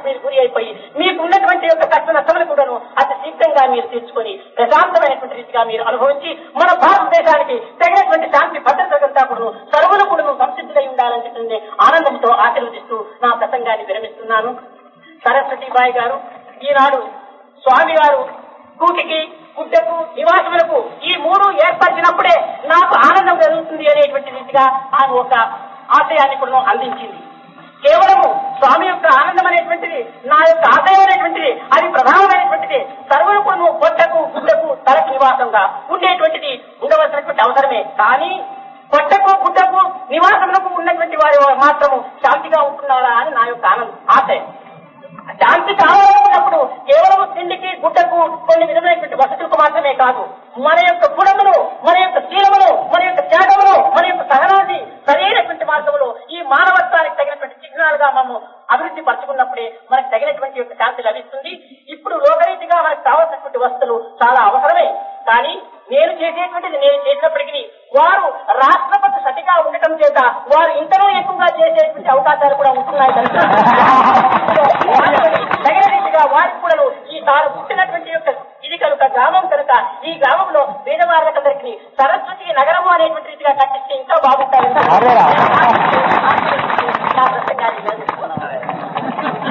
మీరు గురి అయిపోయి మీకు ఉన్నటువంటి యొక్క కష్ట నష్టములు కూడాను అతి శీఘ్రంగా మీరు తీర్చుకొని ప్రశాంతమైనటువంటి రీతిగా మీరు అనుభవించి మన భారతదేశానికి తగినటువంటి శాంతి భద్రతలంతా కూడా సర్వులు కూడా సంసిద్ధులై ఉండాలని చెప్పి ఆనందంతో ఆశీర్వదిస్తూ నా ప్రసంగాన్ని విరమిస్తున్నాను సరస్వతీబాయి గారు ఈనాడు స్వామి గారు కూటికి గుడ్డకు నివాసములకు ఈ మూడు ఏర్పరిచినప్పుడే నాకు ఆనందం కలుగుతుంది అనేటువంటి రీతిగా ఆమె ఒక ఆశయాన్ని కూడా అందించింది కేవలము స్వామి యొక్క ఆనందం అనేటువంటిది నా యొక్క ఆశయం అనేటువంటిది అది ప్రధానమైనటువంటిది సర్వులు కూడా పొట్టకు గుడ్డకు తలకు నివాసంగా ఉండేటువంటిది ఉండవలసినటువంటి అవసరమే కానీ పొట్టకు గుడ్డకు నివాసములకు ఉన్నటువంటి వారి మాత్రము శాంతిగా ఉంటున్నారా అని నా యొక్క ఆనందం ఆశయం శాంతి కావాలనుకున్నప్పుడు కేవలం తిండికి గుడ్డకు కొన్ని విధమైనటువంటి వసతులకు మాత్రమే కాదు మన యొక్క గుణమును మన యొక్క శీలమును మన యొక్క త్యాగమును మన యొక్క సహనాన్ని సరైనటువంటి మార్గంలో ఈ మానవత్వానికి తగినటువంటి చిహ్నాలుగా మనము అభివృద్ధి పరచుకున్నప్పుడే మనకు తగినటువంటి యొక్క శాంతి లభిస్తుంది ఇప్పుడు లోకరీతిగా మనకు కావాల్సినటువంటి వస్తువులు చాలా అవసరమే కానీ నేను చేసేటువంటిది నేను చేసినప్పటికీ వారు రాష్ట్రపతి సతిగా ఉండటం చేత వారు ఇంతలో ఎక్కువగా చేసేటువంటి అవకాశాలు కూడా ఉంటున్నాయి కనుక తగిన రీతిగా వారికి కూడా ఈ తాను పుట్టినటువంటి యొక్క ఇది కనుక గ్రామం కనుక ఈ గ్రామంలో పేదవాళ్ళకందరికీ సరస్వతి నగరము అనేటువంటి రీతిగా కట్టిస్తే ఇంకా బాగుంటారు నా ప్రసంగాన్ని విరమిస్తున్నాను.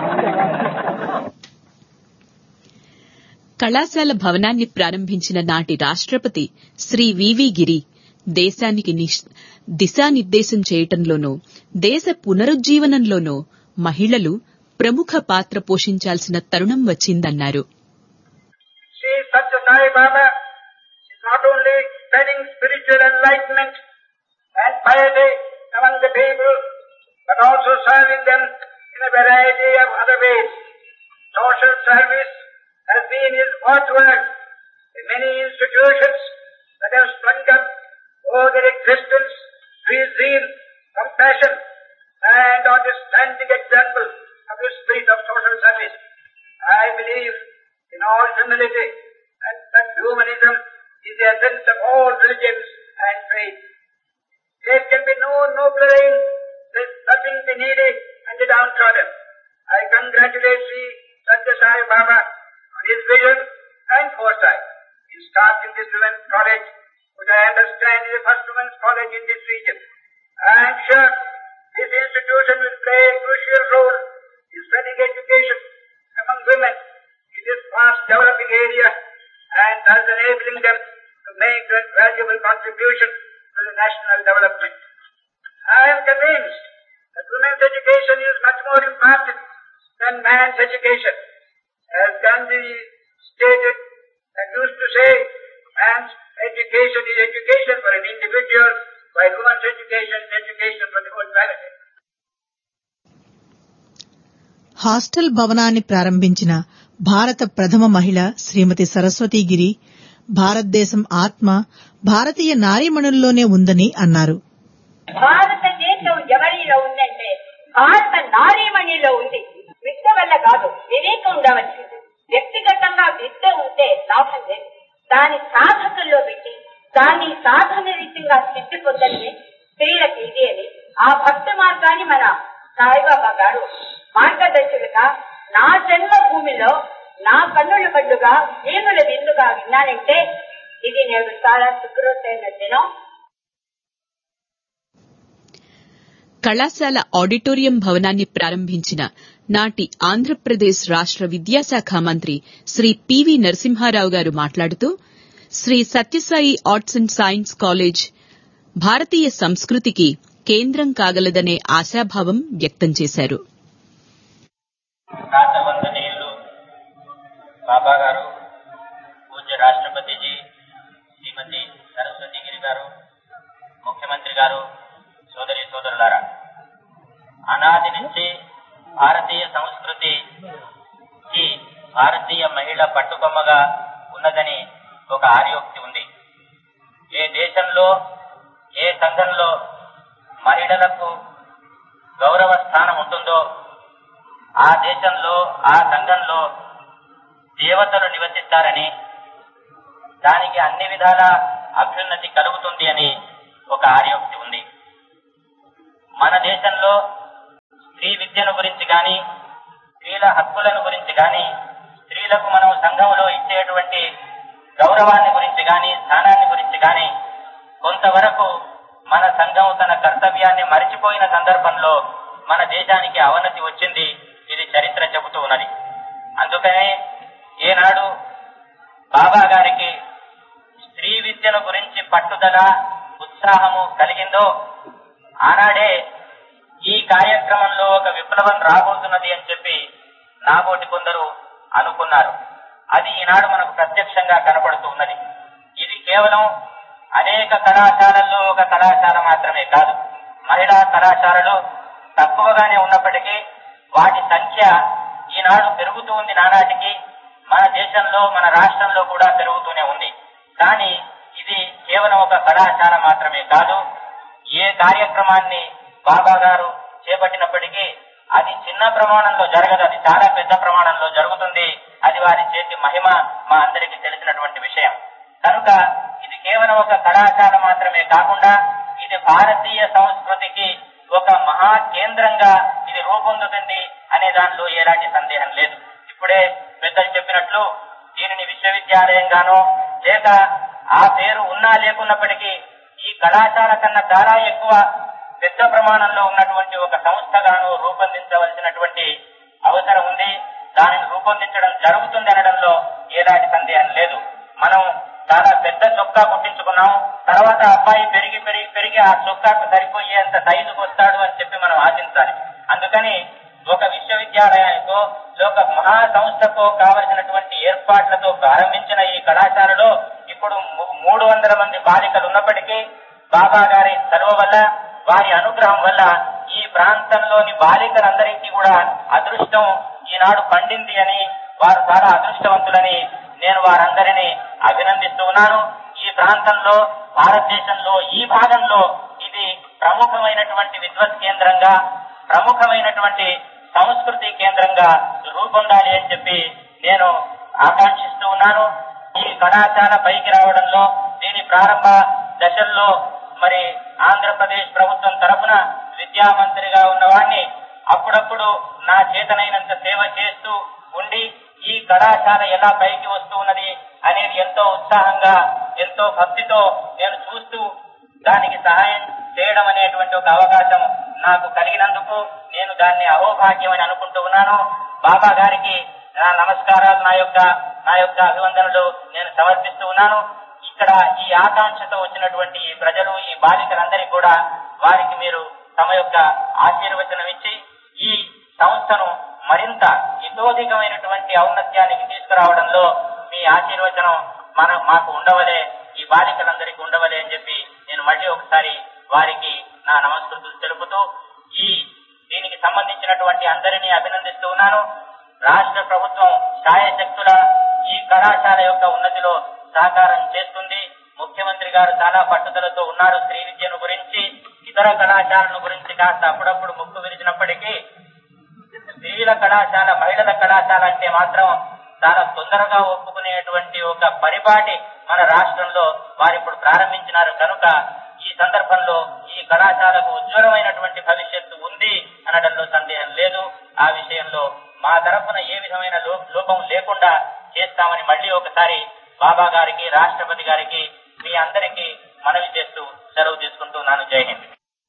కళాశాల భవనాన్ని ప్రారంభించిన నాటి రాష్ట్రపతి శ్రీ వివి గిరి దేశానికి నిష్- దిశానిర్దేశం చేయటంలోనూ దేశ పునరుజ్జీవనంలోనూ మహిళలు ప్రముఖ పాత్ర పోషించాల్సిన తరుణం వచ్చిందన్నారు Sri Satya Sai Baba is not only spreading spiritual enlightenment and piety among the people, but also serving them in a variety of other ways. Social service has been his watchword in many institutions that have sprung up owe their existence to his zeal, compassion, and on the standing example of the spirit of social service. I believe in all humility and that humanism is the essence of all religions and faiths. There can be no nobler aim than helping the needy and the downtrodden. I congratulate Sri Satya Sai Baba on his vision and foresight in starting this women's college, which I understand is the first women's college in this region. I am sure this institution will play a crucial role in spreading education among women in this fast developing area and thus enabling them to make a valuable contribution to the national development. I am convinced that women's education is much more important than man's education. As Gandhi stated and used to say, man's education is education for an individual, while woman's education is education for the whole humanity. Hostel భవనాన్ని ప్రారంభించిన భారత ప్రథమ మహిళ శ్రీమతి సరస్వతీగిరి భారతదేశం ఆత్మ భారతీయ నారీమణుల్లోనే ఉందని అన్నారు భారతదేశం ఎవరిలో ఉందంటే భారత నారీమణిలో ఉంది విద్య వల్ల కాదు వివేకం ఉండవలసింది వ్యక్తిగతంగా విద్య ఉంటే లాభం లేదు దాని సాధకుల్లో పెట్టి దాన్ని సాధన రీతిగా సిద్ధి పొందని స్త్రీలకు ఇది అని ఆ భక్త మార్గాన్ని మన సాయిబాబా గారు మార్గదర్శకులుగా నా జన్మ భూమిలో నా కన్నుల బడ్డుగా జీవుల విందుగా విన్నానంటే ఇది నేను చాలా సుఖృతైన దినం కళాశాల ఆడిటోరియం భవనాన్ని ప్రారంభించిన నాటి ఆంధ్రప్రదేశ్ రాష్ట్ర విద్యాశాఖ మంత్రి శ్రీ పివి నరసింహారావు గారు మాట్లాడుతూ Sri Sathya Sai arts and science college భారతీయ సంస్కృతికి కేంద్రం కాగలదనే ఆశాభావం వ్యక్తం చేశారు రాష్ట్రవందనీయులు బాబా గారు పూజ్య రాష్ట్రపతిజీ శ్రీమతి సరస్వతిగిరి గారు ముఖ్యమంత్రి గారు సోదరి సోదరులారా అనాది నుంచి భారతీయ సంస్కృతి ఈ భారతీయ మహిళ పట్టుకొమ్మగా ఉన్నదని ఒక ఆర్యోక్తి ఉంది ఏ దేశంలో ఏ సంఘంలో మహిళలకు గౌరవ స్థానం ఉంటుందో ఆ దేశంలో ఆ సంఘంలో దేవతలు నివసిస్తారని దానికి అన్ని విధాల అభ్యున్నతి కలుగుతుంది అని ఒక ఆర్యోక్తి ఉంది మన దేశంలో స్త్రీ విద్యను గురించి గాని స్త్రీ స్త్రీల హక్కులను గురించి గాని స్త్రీలకు మనం సంఘంలో ఇచ్చేటువంటి గౌరవాన్ని గురించి గాని స్థానాన్ని గురించి గాని కొంతవరకు మన సంఘం తన కర్తవ్యాన్ని మరిచిపోయిన సందర్భంలో మన దేశానికి అవనతి వచ్చింది ఇది చరిత్ర చెబుతూ ఉన్నది అందుకనే ఏనాడు బాబా గారికి స్త్రీ విద్యను గురించి పట్టుదల ఉత్సాహము కలిగిందో ఆనాడే ఈ కార్యక్రమంలో ఒక విప్లవం రాబోతున్నది అని చెప్పి నాబోటి కొందరు అనుకున్నారు అది ఈనాడు మనకు ప్రత్యక్షంగా కనపడుతూ ఉన్నది ఇది కేవలం అనేక కళాశాలల్లో ఒక కళాశాల మాత్రమే కాదు మహిళా కళాశాలలు తక్కువగానే ఉన్నప్పటికీ వాటి సంఖ్య ఈనాడు పెరుగుతూ ఉంది నానాటికి మన దేశంలో మన రాష్ట్రంలో కూడా పెరుగుతూనే ఉంది కానీ ఇది కేవలం ఒక కళాశాల మాత్రమే కాదు ఏ కార్యక్రమాన్ని బాబా గారు చేపట్టినప్పటికీ అది చిన్న ప్రమాణంలో జరగదు అది చాలా పెద్ద ప్రమాణంలో జరుగుతుంది అది వారి చేతి మహిమ మా అందరికీ తెలిసినటువంటి విషయం కనుక ఇది కేవలం ఒక కళాశాల మాత్రమే కాకుండా ఇది భారతీయ సంస్కృతికి ఒక మహా కేంద్రంగా ఇది రూపొందుతుంది అనే దానిలో ఎలాంటి సందేహం లేదు ఇప్పుడే పెద్దలు చెప్పినట్లు దీనిని విశ్వవిద్యాలయంగానో లేక ఆ పేరు ఉన్నా లేకున్నప్పటికీ ఈ కళాశాల కన్నా చాలా ఎక్కువ పెద్ద ప్రమాణంలో ఉన్నటువంటి ఒక సంస్థగాను రూపొందించవలసినటువంటి అవసరం ఉంది దానిని రూపొందించడం జరుగుతుంది అనడంలో ఎలాంటి సందేహం లేదు మనం చాలా పెద్ద చొక్కా కుట్టించుకున్నాం తర్వాత అబ్బాయి పెరిగి పెరిగి పెరిగి ఆ చొక్కాకు సరిపోయేంత సైజుకు వస్తాడు అని చెప్పి మనం ఆశించాలి అందుకని ఒక విశ్వవిద్యాలయానికో ఒక మహా సంస్థకో కావలసినటువంటి ఏర్పాట్లతో ప్రారంభించిన ఈ కళాశాలలో ఇప్పుడు ము- మూడు వందల మంది బాలికలు ఉన్నప్పటికీ బాబా గారి చదువు వల్ల వారి అనుగ్రహం వల్ల ఈ ప్రాంతంలోని బాలికలందరికీ కూడా అదృష్టం ఈనాడు పండింది అని వారు చాలా అదృష్టవంతులని నేను వారందరినీ అభినందిస్తూ ఉన్నాను ఈ ప్రాంతంలో భారతదేశంలో ఈ భాగంలో ఇది ప్రముఖమైనటువంటి విద్వత్ కేంద్రంగా ప్రముఖమైనటువంటి సంస్కృతి కేంద్రంగా రూపొందాలి అని చెప్పి నేను ఆకాంక్షిస్తూ ఉన్నాను ఈ కళాశాల పైకి రావడంలో దీని ప్రారంభ దశల్లో మరి ఆంధ్రప్రదేశ్ ప్రభుత్వం తరఫున విద్యా మంత్రిగా ఉన్నవాడిని అప్పుడప్పుడు నా చేతనైనంత సేవ చేస్తూ ఉండి ఈ కళాశాల ఎలా పైకి వస్తూ ఉన్నది అనేది ఎంతో ఉత్సాహంగా ఎంతో భక్తితో నేను చూస్తూ దానికి సహాయం చేయడం అనేటువంటి ఒక అవకాశం నాకు కలిగినందుకు నేను దాన్ని అహోభాగ్యం అని అనుకుంటూ ఉన్నాను బాబా గారికి నా నమస్కారాలు నా యొక్క నా యొక్క అభివందనలు నేను సమర్పిస్తూ ఉన్నాను ఇక్కడ ఈ ఆకాంక్షతో వచ్చినటువంటి ఈ ప్రజలు ఈ బాలికలందరికీ కూడా వారికి మీరు తమ యొక్క ఆశీర్వచనం ఇచ్చి ఈ సంస్థను మరింత ఇతోధికమైనటువంటి ఔన్నత్యానికి తీసుకురావడంలో మీ ఆశీర్వచనం మన మాకు ఉండవలే ఈ బాలికలందరికీ ఉండవలే అని చెప్పి నేను మళ్ళీ ఒకసారి వారికి నా నమస్కృతులు తెలుపుతూ ఈ దీనికి సంబంధించినటువంటి అందరినీ అభినందిస్తూ ఉన్నాను రాష్ట్ర ప్రభుత్వం శాయశక్తుల ఈ కళాశాల యొక్క ఉన్నతిలో సహకారం చేస్తుంది ముఖ్యమంత్రి గారు చాలా పట్టుదలతో ఉన్నారు స్త్రీ విద్యను గురించి ఇతర కళాశాలను గురించి కాస్త అప్పుడప్పుడు ముక్కు విరిచినప్పటికీ స్త్రీల కళాశాల మహిళల కళాశాల అంటే మాత్రం చాలా తొందరగా ఒప్పుకునేటువంటి ఒక పరిపాటి మన రాష్ట్రంలో వారు ఇప్పుడు ప్రారంభించినారు కనుక ఈ సందర్భంలో ఈ కళాశాలకు ఉజ్వలమైనటువంటి భవిష్యత్తు ఉంది అనడంలో సందేహం లేదు ఆ విషయంలో మా తరఫున ఏ విధమైన లో- లోపం లేకుండా చేస్తామని మళ్ళీ ఒకసారి బాబా గారికి రాష్ట్రపతి గారికి మీ అందరికీ మనవి చేస్తూ సెలవు తీసుకుంటున్నాను జై హింద్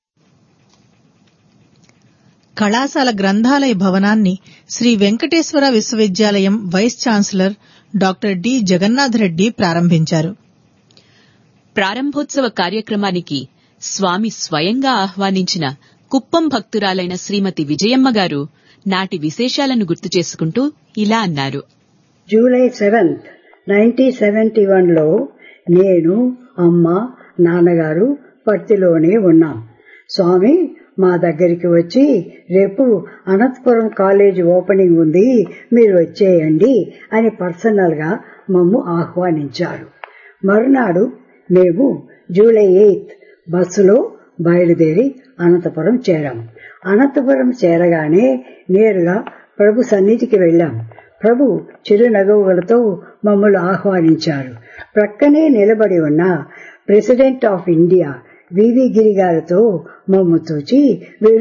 కళాశాల గ్రంథాలయ భవనాన్ని శ్రీ వెంకటేశ్వర విశ్వవిద్యాలయం vice chancellor doctor D Jagannath Reddy ప్రారంభించారు ప్రారంభోత్సవ కార్యక్రమానికి స్వామి స్వయంగా ఆహ్వానించిన కుప్పం భక్తురాలైన శ్రీమతి విజయమ్మ గారు నాటి విశేషాలను గుర్తు చేసుకుంటూ ఇలా అన్నారు జూలై సెవెంత్ నైన్టీన్ సెవెంటీ వన్లో నేను అమ్మ నాన్నగారు పర్తిలోనే ఉన్నాం స్వామి మా దగ్గరికి వచ్చి రేపు అనంతపురం కాలేజ్ ఓపెనింగ్ ఉంది మీరు వచ్చేయండి అని పర్సనల్ గా మమ్ము ఆహ్వానించారు మరునాడు మేము జూలై ఎయిత్ బస్సులో బయలుదేరి అనంతపురం చేరాం అనంతపురం చేరగానే నేరుగా ప్రభు సన్నిధికి వెళ్ళాం ప్రభు చిరునగవులతో మమ్మల్ని ఆహ్వానించారు ప్రక్కనే నిలబడి ఉన్న president of India VV Giri గారితో మమ్ము చూచి వీరు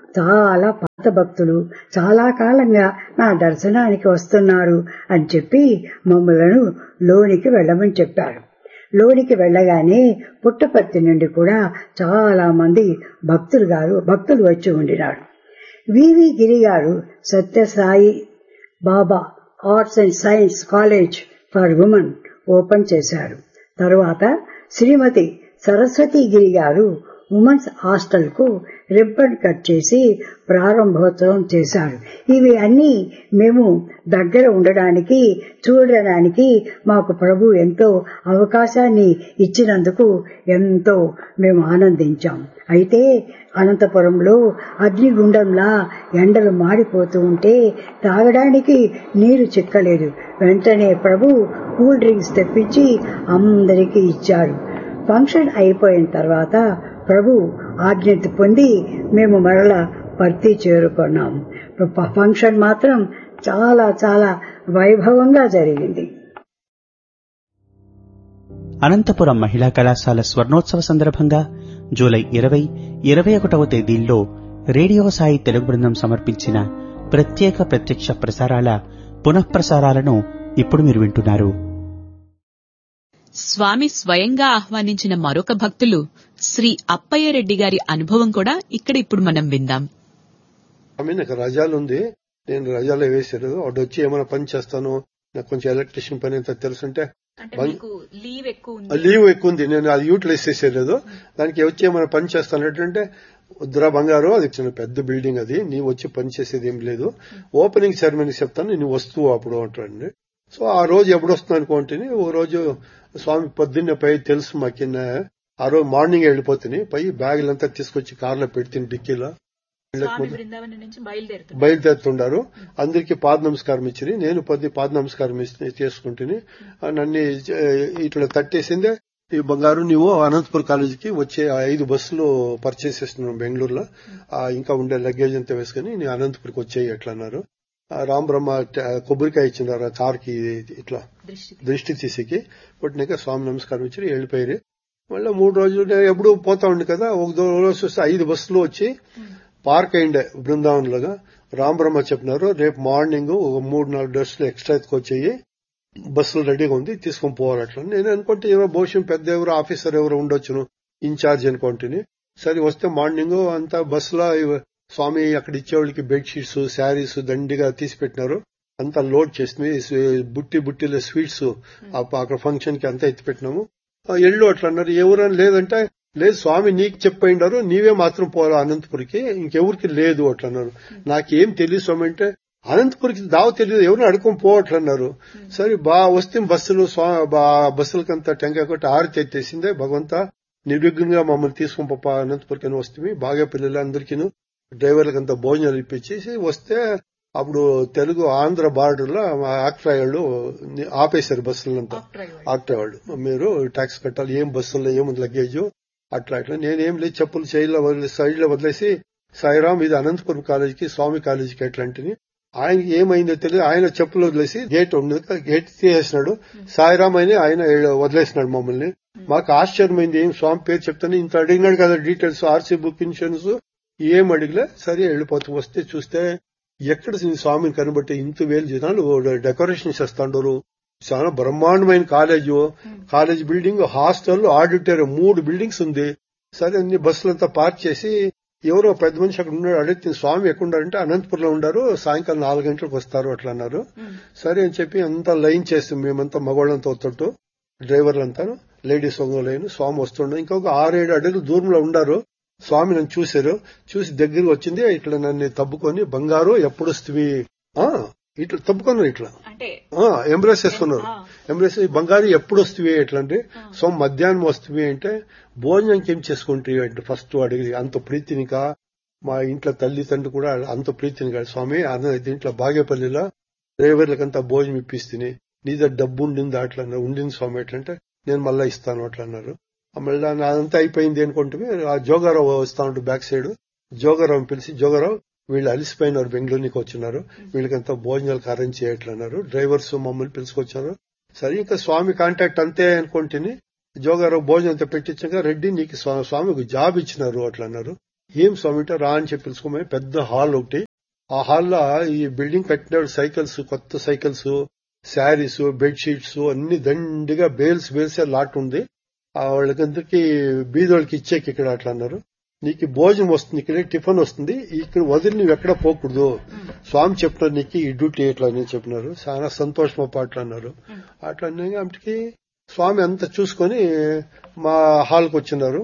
చాలా పాత భక్తులు చాలా కాలంగా నా దర్శనానికి వస్తున్నారు అని చెప్పి మమ్మలను లోనికి వెళ్ళమని చెప్పారు లోనికి వెళ్ళగానే పుట్టపర్తి నుండి కూడా చాలా మంది భక్తులు గారు భక్తులు వచ్చి ఉండినారు వివి గిరి గారు Sathya Sai Baba arts and science college for women open చేశారు తరువాత శ్రీమతి సరస్వతి గిరి గారు ఉమెన్స్ హాస్టల్ కు రిబ్బన్ కట్ చేసి ప్రారంభోత్సవం చేశారు ఇవి అన్ని మేము దగ్గర ఉండడానికి చూడడానికి మాకు ప్రభు ఎంతో అవకాశాన్ని ఇచ్చినందుకు ఎంతో మేము ఆనందించాం అయితే అనంతపురంలో అగ్నిగుండంలా ఎండలు మాడిపోతూ ఉంటే తాగడానికి నీరు చిక్కలేదు వెంటనే ప్రభు కూల్ డ్రింక్స్ తెప్పించి అందరికీ ఇచ్చారు ఫంక్షన్ అయిపోయిన తర్వాత ప్రభు ఆజ్ఞత పొంది మేము మరలా పర్తి చేరుకున్నాం ఫంక్షన్ మాత్రం చాలా చాలా వైభవంగా జరిగింది అనంతపురం మహిళా కళాశాల స్వర్ణోత్సవ సందర్భంగా జూలై ఇరవై ఇరవై ఒకటవ తేదీల్లో రేడియో సాయి తెలుగు బృందం సమర్పించిన ప్రత్యేక ప్రత్యక్ష ప్రసారాల పునఃప్రసారాలను ఇప్పుడు మీరు వింటున్నారు స్వామి స్వయంగా ఆహ్వానించిన మరొక భక్తులు శ్రీ అప్పయ్య రెడ్డి గారి అనుభవం కూడా ఇక్కడ ఇప్పుడు మనం విందాం స్వామి నాకు రజాలు ఉంది నేను రజాలో వేసారు వాడు వచ్చి ఏమైనా పని చేస్తాను నాకు కొంచెం ఎలక్ట్రిషియన్ పని ఎంత తెలుసుంటే లీవ్ ఎక్కువ ఆ లీవ్ ఎక్కువ ఉంది నేను అది యూటిలైజ్ చేసేలేదు దానికి వచ్చి ఏమైనా పని చేస్తాను ఏంటంటే వద్దురా బంగారు అది చిన్న పెద్ద బిల్డింగ్ అది నీ వచ్చి పని చేసేది ఏం లేదు ఓపెనింగ్ సెరమనీ చెప్తాను నేను వస్తువు అప్పుడు అంటాడండి సో ఆ రోజు ఎప్పుడు వస్తుంది అనుకుంటే ఓ రోజు స్వామి పొద్దున్నే పై తెలుసు మాకిన్న ఆ రోజు మార్నింగ్ వెళ్ళిపోతుంది పై బ్యాగులంతా తీసుకొచ్చి కార్లో పెడుతుంది డిక్కీలో బృందావనం నుంచి బయలుదేరుతుంది బయలుదేరుతుండారు అందరికి పాద నమస్కారం ఇచ్చి నేను పది పాద నమస్కారం ఇచ్చి- చేసుకుంటుని ఆ నన్ను ఇట్లా తట్టేసిందే ఈ బంగారు నువ్వు అనంతపురం కాలేజీకి వచ్చే ఆ ఐదు బస్సులు పర్చేస్ చేస్తున్నాను బెంగళూరులో ఆ ఇంకా ఉండే లగేజ్ అంతా వేసుకుని నీ అనంతపురికి వచ్చేయి ఎట్లా అన్నారు ఆ రామ్ బ్రహ్మ ట- కొబ్బరికాయ ఇచ్చినారు ఆ కార్కి ఇట్లా దృష్టి తీసికి పుట్టినాక స్వామి నమస్కారం ఇచ్చి వెళ్ళిపోయారు మళ్ళీ మూడు రోజులు నేను ఎప్పుడు పోతా ఉండి కదా ఒక దో- రోజు వస్తే ఐదు బస్సులు వచ్చి పార్క్ అయిండే బృందావనంలోగా రామ్ బ్రహ్మ చెప్పినారు రేపు మార్నింగ్ ఒక మూడు నాలుగు డ్రెస్సులు ఎక్స్ట్రా ఎత్తుకొచ్చేయి బస్సులు రెడీగా ఉంది తీసుకొని పోవాలి అట్లా నేను అనుకుంటే ఎవరో భవిష్యం పెద్ద ఎవరో ఆఫీసర్ ఎవరో ఉండొచ్చును ఇన్ఛార్జ్ అనుకుంటుని సరే వస్తే మార్నింగ్ అంతా బస్సులో ఇవ- స్వామి అక్కడ ఇచ్చేవాళ్ళకి బెడ్షీట్స్ శారీస్ దండిగా తీసి పెట్టినారు అంతా లోడ్ చేసింది స్వీ- బుట్టి బుట్టిలో స్వీట్స్ అక్కడ ఫంక్షన్ కి అంతా ఎత్తి పెట్టినాము ఆ, ఎళ్ళు అట్లా అన్నారు ఎవరైనా లేదంటే లేదు స్వామి నీకు చెప్పయిండారు నీవే మాత్రం పోరా అనంతపురికి ఇంకెవరికి లేదు అట్లా అన్నారు నాకేం తెలియదు స్వామి అంటే అనంతపురికి దావ తెలియదు ఎవరిని అడుకొని పోవట్లన్నారు సరే బా వస్తే బస్సులు స్వా- బా- బస్సులకంతా టెంకాయ కొట్టి ఆరితి ఎత్తేసిందే భగవంత నిర్విఘ్నంగా మమ్మల్ని తీసుకొని పాప అనంతపురికి వస్తే బాగా పిల్లలు అందరికీ డ్రైవర్లకంతా భోజనాలు ఇప్పించేసి వస్తే అప్పుడు తెలుగు ఆంధ్ర బార్డర్ లో ఆక్ట్రా వాళ్ళు ఆపేశారు బస్సులంతా ఆక్ట్రా వాళ్ళు మీరు ట్యాక్స్ కట్టాలి ఏం బస్సుల్లో ఏముంది లగేజ్ అట్లా అట్లా నేనేం లేదు చెప్పులు చైల్లో వదిలేసి సైడ్ లో వదిలేసి సాయిరామ్ ఇది అనంతపురం కాలేజీకి స్వామి కాలేజీకి ఎట్లాంటిని ఆయనకి ఏమైందో తెలియదు ఆయన చెప్పులు వదిలేసి గేట్ ఉండదు కదా, గేట్ తీసేసినాడు సాయిరామ్ అని ఆయన వదిలేసినాడు మమ్మల్ని మాకు ఆశ్చర్యమైంది ఏం స్వామి పేరు చెప్తాను ఇంత అడిగినాడు కదా డీటెయిల్స్ ఆర్సీ బుక్ ఇన్సూరెన్స్ ఏం అడిగలే సరే వెళ్ళిపోతూ వస్తే చూస్తే ఎక్కడ ఈ స్వామిని కనబట్టి ఇంత వేలు జనాలు డెకరేషన్ చేస్తాండారు చాలా బ్రహ్మాండమైన college college building hostel auditorium మూడు బిల్డింగ్స్ ఉంది సరే అన్ని బస్సులంతా పార్క్ చేసి ఎవరో పెద్ద మనిషి అక్కడ ఉన్నాడు అడిగితే స్వామి ఎక్కడున్నారంటే అనంతపురంలో ఉండారు సాయంకాలం నాలుగు గంటలకు వస్తారు అట్లా అన్నారు సరే అని చెప్పి అంతా లైన్ చేస్తాం మేమంతా మగవాళ్ళంతా వస్తుంటూ డ్రైవర్లంతా లేడీస్ ఒక లైన్ స్వామి వస్తుండే ఇంకొక ఆరేడు అడుగులు దూరంలో ఉండారు స్వామి నన్ను చూశారు చూసి దగ్గరికి వచ్చింది ఇట్లా నన్ను తబ్బుకొని బంగారు ఎప్పుడు వస్తుంది ఇట్లా తప్పుకున్నారు ఇట్లా అంటే ఎంబ్రేస్ చేస్తున్నారు ఎంబ్రేస్ బంగారు ఎప్పుడు వస్తుంది ఎట్లా అంటే సో మధ్యాహ్నం వస్తుంది అంటే భోజనానికి ఏం చేసుకుంటాయి అంటే ఫస్ట్ అడిగి అంత ప్రీతినిక మా ఇంట్లో తల్లి తండ్రి కూడా అంత ప్రీతిని కాదు స్వామి అన్న దీంట్లో బాగేపల్లిలో డ్రైవర్లకంతా భోజనం ఇప్పిస్తుంది నీ దగ్గర డబ్బు ఉండింది అట్లా అన్నారు ఉండింది స్వామి ఎట్లా అంటే నేను మళ్ళా ఇస్తాను అట్లా అన్నారు ఆ మళ్ళా అదంతా అయిపోయింది అనుకుంటే ఆ జోగారావు వస్తా ఉంటు బ్యాక్ సైడ్ జోగారావు పిలిచి జోగారావు వీళ్ళు అలిసిపోయినారు బెంగళూరుకి వచ్చినారు వీళ్ళకంతా భోజనాలకు అరేంజ్ చేయట్లన్నారు డ్రైవర్స్ మమ్మల్ని పిలుచుకొచ్చారు సరే ఇంకా స్వామి కాంటాక్ట్ అంతే అనుకుంటుని జోగారావు భోజనం అంతా పెట్టించాక రెడ్డి నీకు స్వా- స్వామికి జాబ్ ఇచ్చినారు అట్లా అన్నారు ఏం స్వామి అంటే రా అని చెప్పి పిలుచుకోమని పెద్ద హాల్ ఒకటి ఆ హాల్లో ఈ బిల్డింగ్ కట్టిన సైకిల్స్ కొత్త సైకిల్స్ శారీస్ బెడ్షీట్స్ అన్ని దండిగా బేల్స్ బేల్స్ లాట్ ఉంది ఆ వాళ్ళకందరికి బీదోళ్ళకి ఇచ్చేకి ఇక్కడ అట్లా అన్నారు నీకు భోజనం వస్తుంది ఇక్కడ టిఫిన్ వస్తుంది ఇక్కడ వదిలి నువ్వు ఎక్కడ పోకూడదు స్వామి చెప్పినారు నీకు ఈ డ్యూటీ ఎట్లా అని చెప్పినారు చాలా సంతోషం అట్లా అన్నారు అట్లా అన్నకి స్వామి అంతా చూసుకొని మా హాల్కి వచ్చినారు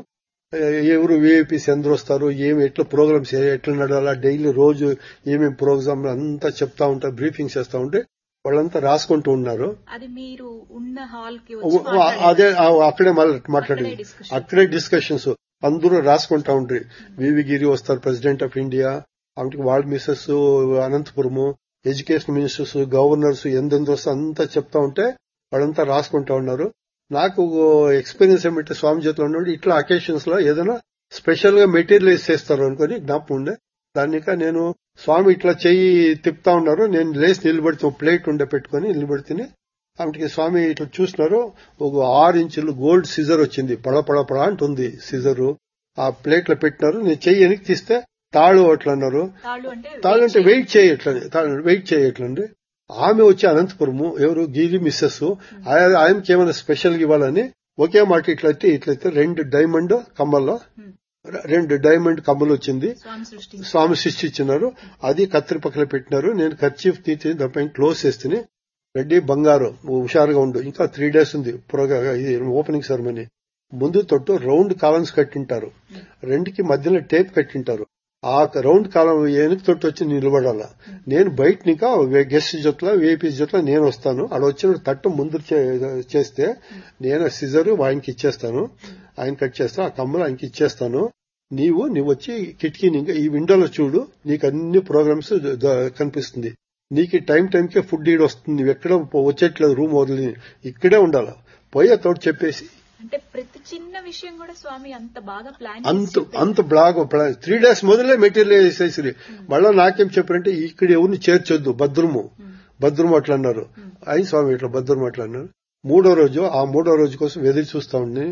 ఎవరు విఐపీస్ ఎందరు వస్తారు ఏమి ఎట్లా ప్రోగ్రామ్స్ ఎట్లా నడవాలా డైలీ రోజు ఏమేమి ప్రోగ్రామ్ అంతా చెప్తా ఉంటారు బ్రీఫింగ్స్ చేస్తా ఉంటే వాళ్ళంతా రాసుకుంటూ ఉన్నారు అది మీరు ఉన్న హాల్ కి అదే అక్కడే మాట్లాడేది అక్కడే డిస్కషన్స్ అందరూ రాసుకుంటా ఉండ్రి వివి గిరి వస్తారు ప్రెసిడెంట్ ఆఫ్ ఇండియా ఆమెకి వాళ్ళ Mrs Anantapuram education ministers governors ఎందెందు వస్తే అంతా చెప్తా ఉంటే వాళ్ళంతా రాసుకుంటా ఉన్నారు నాకు ఎక్స్పీరియన్స్ ఏమంటే స్వామి చేతిలో ఉన్నప్పుడు ఇట్లా అకేషన్స్ లో ఏదైనా స్పెషల్ గా మెటీరియలైజ్ చేస్తారు అనుకుని జ్ఞాపకం ఉండే దానిక నేను స్వామి ఇట్లా చెయ్యి తిప్పుతా ఉన్నారు నేను లేచి నిలబడితే ప్లేట్ ఉండే పెట్టుకుని నిలబడితేనే ఆమెకి స్వామి ఇట్లా చూసినారు ఒక ఆరు ఇంచులు గోల్డ్ సిజర్ వచ్చింది పడ పడ పడ అంటుంది సిజరు ఆ ప్లేట్ లో పెట్టినారు నేను చెయ్యి వెనక్కి తీస్తే తాళు అట్లా అన్నారు తాళు అంటే వెయిట్ చేయట్లని వెయిట్ చేయట్లండి ఆమె వచ్చి అనంతపురము ఎవరు గిరి మిస్సెస్ ఆయనకి ఏమైనా స్పెషల్ ఇవ్వాలని ఒకే మాట ఇట్లయితే ఇట్లయితే రెండు డైమండ్ కమ్మల్లో రెండు డైమండ్ కమ్మలు వచ్చింది స్వామి సృష్టించినారు అది కత్తిరి పక్కన పెట్టినారు నేను ఖర్చీఫ్ తీసి దానిపైన క్లోజ్ చేస్తే రెడ్డి బంగారు హుషారుగా ఉండు ఇంకా త్రీ డేస్ ఉంది ఇది ఓపెనింగ్ సెరమనీ ముందు తొట్టు రౌండ్ కాలమ్స్ కట్టింటారు రెండుకి మధ్యలో టేప్ కట్టింటారు ఆ రౌండ్ కాలం వెనక తొట్టు వచ్చి నిలబడాల నేను బయట ఇంకా గెస్ట్ జొట్ల వేపీ జొట్ల నేను వస్తాను అక్కడ వచ్చిన తట్టు ముందు చేస్తే నేను సిజర్ ఆయనకి ఇచ్చేస్తాను ఆయన కట్ చేస్తా ఆ కమ్మలు ఆయనకి ఇచ్చేస్తాను నీవు నువ్వు వచ్చి కిటికీ ఇంకా ఈ విండోలో చూడు నీకు అన్ని ప్రోగ్రామ్స్ కనిపిస్తుంది నీకు టైం టైంకే ఫుడ్ ఈడ్ వస్తుంది నువ్వు ఎక్కడ వచ్చేట్లేదు రూమ్ వదిలి ఇక్కడే ఉండాల పోయే తోడు చెప్పేసి అంటే ప్రతి చిన్న విషయం కూడా స్వామి అంత బాగా ప్లాన్ అంత అంత బ్లాగ్ త్రీ డేస్ మొదలే మెటీరియల్ వేసేసి మళ్ళా నాకేం చెప్పారంటే ఇక్కడ ఎవరిని చేర్చొద్దు భద్రము భద్రము అట్లా అన్నారు అయి స్వామి ఇట్లా భద్రము అట్లా అన్నారు మూడో రోజు ఆ మూడో రోజు కోసం ఎదురు చూస్తా ఉండి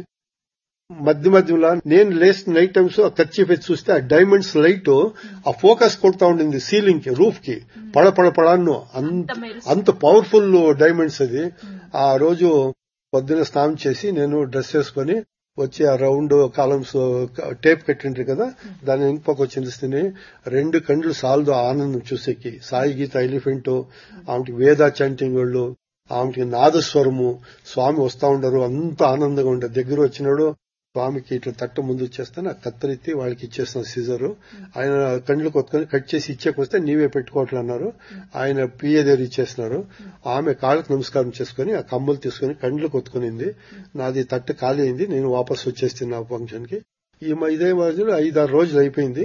మధ్య మధ్యలో నేను లేస్ నైట్ టైమ్స్ ఖర్చు పెట్టి చూస్తే ఆ డైమండ్స్ లైట్ ఆ ఫోకస్ కొడతా ఉండింది సీలింగ్ కి రూఫ్ కి పడ పడ పడాను అంత అంత పవర్ఫుల్ డైమండ్స్ అది ఆ రోజు పొద్దున స్నానం చేసి నేను డ్రెస్ వేసుకుని వచ్చి ఆ రౌండ్ కాలమ్స్ టేప్ కట్టిండ్రు కదా దాని ఇంకొక వచ్చింది రెండు కండ్లు సాల్దు ఆనందం చూసేకి సాయి గీత ఎలిఫెంట్ ఆమెకి వేద చాంటింగ్ వాళ్ళు ఆమెకి నాదస్వరము స్వామి వస్తా ఉండరు అంత ఆనందంగా ఉండే దగ్గర వచ్చినాడు స్వామికి ఇట్లా తట్ట ముందు వచ్చేస్తాను ఆ కత్తరెత్తి వాళ్ళకి ఇచ్చేస్తాను సిజరు ఆయన కండ్లు కొట్టుకొని కట్ చేసి ఇచ్చేకొస్తే నీవే పెట్టుకోవట్లే అన్నారు ఆయన పిఏ దగ్గర ఇచ్చేస్తున్నారు ఆమె కాళ్ళకు నమస్కారం చేసుకుని ఆ కమ్మలు తీసుకుని కండ్లు కొట్టుకునింది నాది తట్ట ఖాళీ అయింది నేను వాపస్ వచ్చేస్తాను ఆ ఫంక్షన్ కి ఈ ఇదే రోజులు ఐదారు రోజులు అయిపోయింది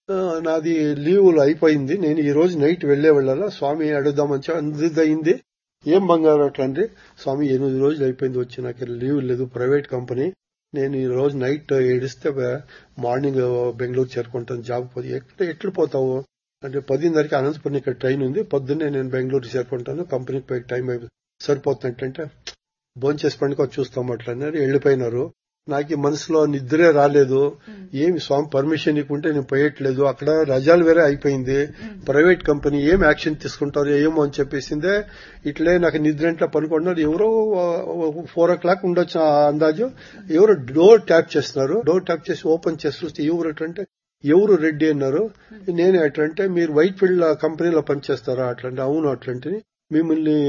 నాది లీవులు అయిపోయింది నేను ఈ రోజు నైట్ వెళ్లే వెళ్ళాలా స్వామి అడుగుదామని అందరిది అయింది ఏం బంగారు అట్లా అంటే స్వామి ఎనిమిది రోజులు అయిపోయింది వచ్చి నాకు లీవ్ లేదు ప్రైవేట్ కంపెనీ నేను ఈ రోజు నైట్ ఏడిస్తే మార్నింగ్ బెంగళూరు చేరుకుంటాను జాబ్ పోయి ఎక్కడ ఎట్లు పోతావు అంటే పదిన్నరకి అనంతపురం ఇక్కడ ట్రైన్ ఉంది పొద్దున్నే నేను బెంగళూరు చేరుకుంటాను కంపెనీకి పోయి టైం అయిపోయి సరిపోతున్నట్టంటే భోంచేసి పండుగ చూస్తాం అట్లా వెళ్ళిపోయినారు నాకు మనసులో నిద్రే రాలేదు ఏమి స్వామి పర్మిషన్ ఇవ్వకుంటే నేను పోయట్లేదు అక్కడ రజాలు వేరే అయిపోయింది ప్రైవేట్ కంపెనీ ఏం యాక్షన్ తీసుకుంటారు ఏమో అని చెప్పేసిందే ఇట్లే నాకు నిద్ర ఇంట్లో పనుకుంటున్నారు ఎవరో ఫోర్ ఓ క్లాక్ ఉండొచ్చు అందాజు ఎవరు డోర్ ట్యాప్ చేస్తున్నారు డోర్ ట్యాప్ చేసి ఓపెన్ చేసి చూస్తే ఎవరు అంటే ఎవరు రెడ్డి అన్నారు నేను ఎట్లంటే మీరు వైట్ ఫీల్డ్ కంపెనీలో పనిచేస్తారా అట్లంటే అవును అట్లాంటి మిమ్మల్ని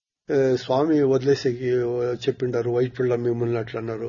స్వామి వదిలేసి చెప్పిండారు వైట్ ఫీల్డ్ మిమ్మల్ని అట్లా అన్నారు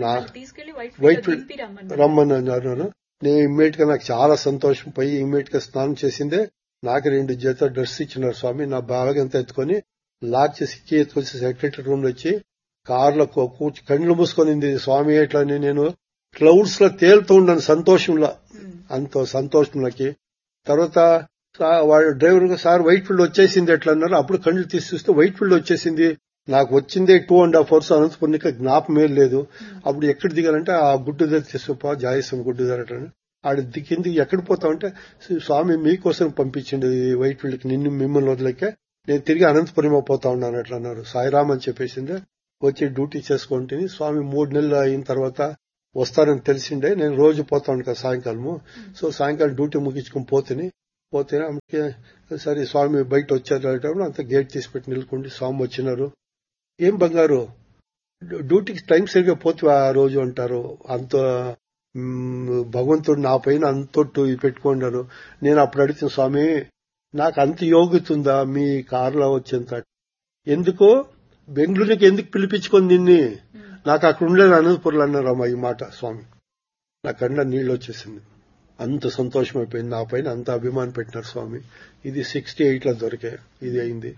వైట్ ఫీల్డ్ రమ్మని అన్నారు నేను ఇమ్మీడియట్ గా నాకు చాలా సంతోషం పోయి ఇమ్మీడియట్ గా స్నానం చేసిందే నాకు రెండు జత డ్రెస్ ఇచ్చినారు స్వామి నా బ్యాగ్ అంతా ఎత్తుకొని లాక్ చేసి కీ ఎత్తుకొచ్చి సెక్రటరీ రూమ్ లో వచ్చి కార్లో కూర్చి కండ్లు మూసుకొనింది స్వామి ఎట్లని నేను క్లౌడ్స్ లో తేలుతూ ఉన్నాను సంతోషంలో అంత సంతోషంలోకి తర్వాత వాడు డ్రైవర్ సార్ వైట్ ఫీల్డ్ వచ్చేసింది ఎట్లా అన్నారు అప్పుడు కండ్లు తీసి చూస్తే వైట్ ఫీల్డ్ వచ్చేసింది నాకు వచ్చిందే two and half hours Anantapuram జ్ఞాపకమే లేదు అప్పుడు ఎక్కడ దిగాలంటే ఆ గుడ్డు దగ్గర తీసుకుపా జాయసం గుడ్డు దగ్గర ఆడ కింది ఎక్కడ పోతామంటే స్వామి మీకోసం పంపించింది వైట్ ఫీల్డ్ కి నిన్ను మిమ్మల్ని వదిలేకే నేను తిరిగి అనంతపురం పోతా ఉన్నాను అట్లా అన్నారు సాయిరామ్ అని చెప్పేసిందే వచ్చి డ్యూటీ చేసుకుంటే స్వామి మూడు నెలలు అయిన తర్వాత వస్తారని తెలిసిండే నేను రోజు పోతాను కదా సాయంకాలము సో సాయంకాలం డ్యూటీ ముగించుకుని పోతేని పోతే ఆమెకి సరే స్వామి బయట వచ్చారు అనేటప్పుడు అంత గేట్ తీసి పెట్టి నిలుకుండి స్వామి వచ్చినారు ఏం బంగారు డ్యూ- డ్యూటీకి టైం సరిగ్గా పోతే ఆ రోజు అంటారు అంత మ్, భగవంతుడు నా పైన అంతొట్టు ఇది పెట్టుకున్నారు నేను అప్పుడు అడిగిన స్వామి నాకు అంత యోగ్యతుందా మీ కారులో వచ్చేంత ఎందుకో బెంగళూరుకి ఎందుకు పిలిపించుకొని దీన్ని నాకు అక్కడ ఉండేది అనంతపురంలో అన్నారమ్మా ఈ మాట స్వామి నా కన్నా నీళ్ళు వచ్చేసింది అంత సంతోషం అయిపోయింది నా పైన అంత అభిమానం పెట్టినారు స్వామి ఇది సిక్స్టీ ఎయిట్ లో దొరికే ఇది అయింది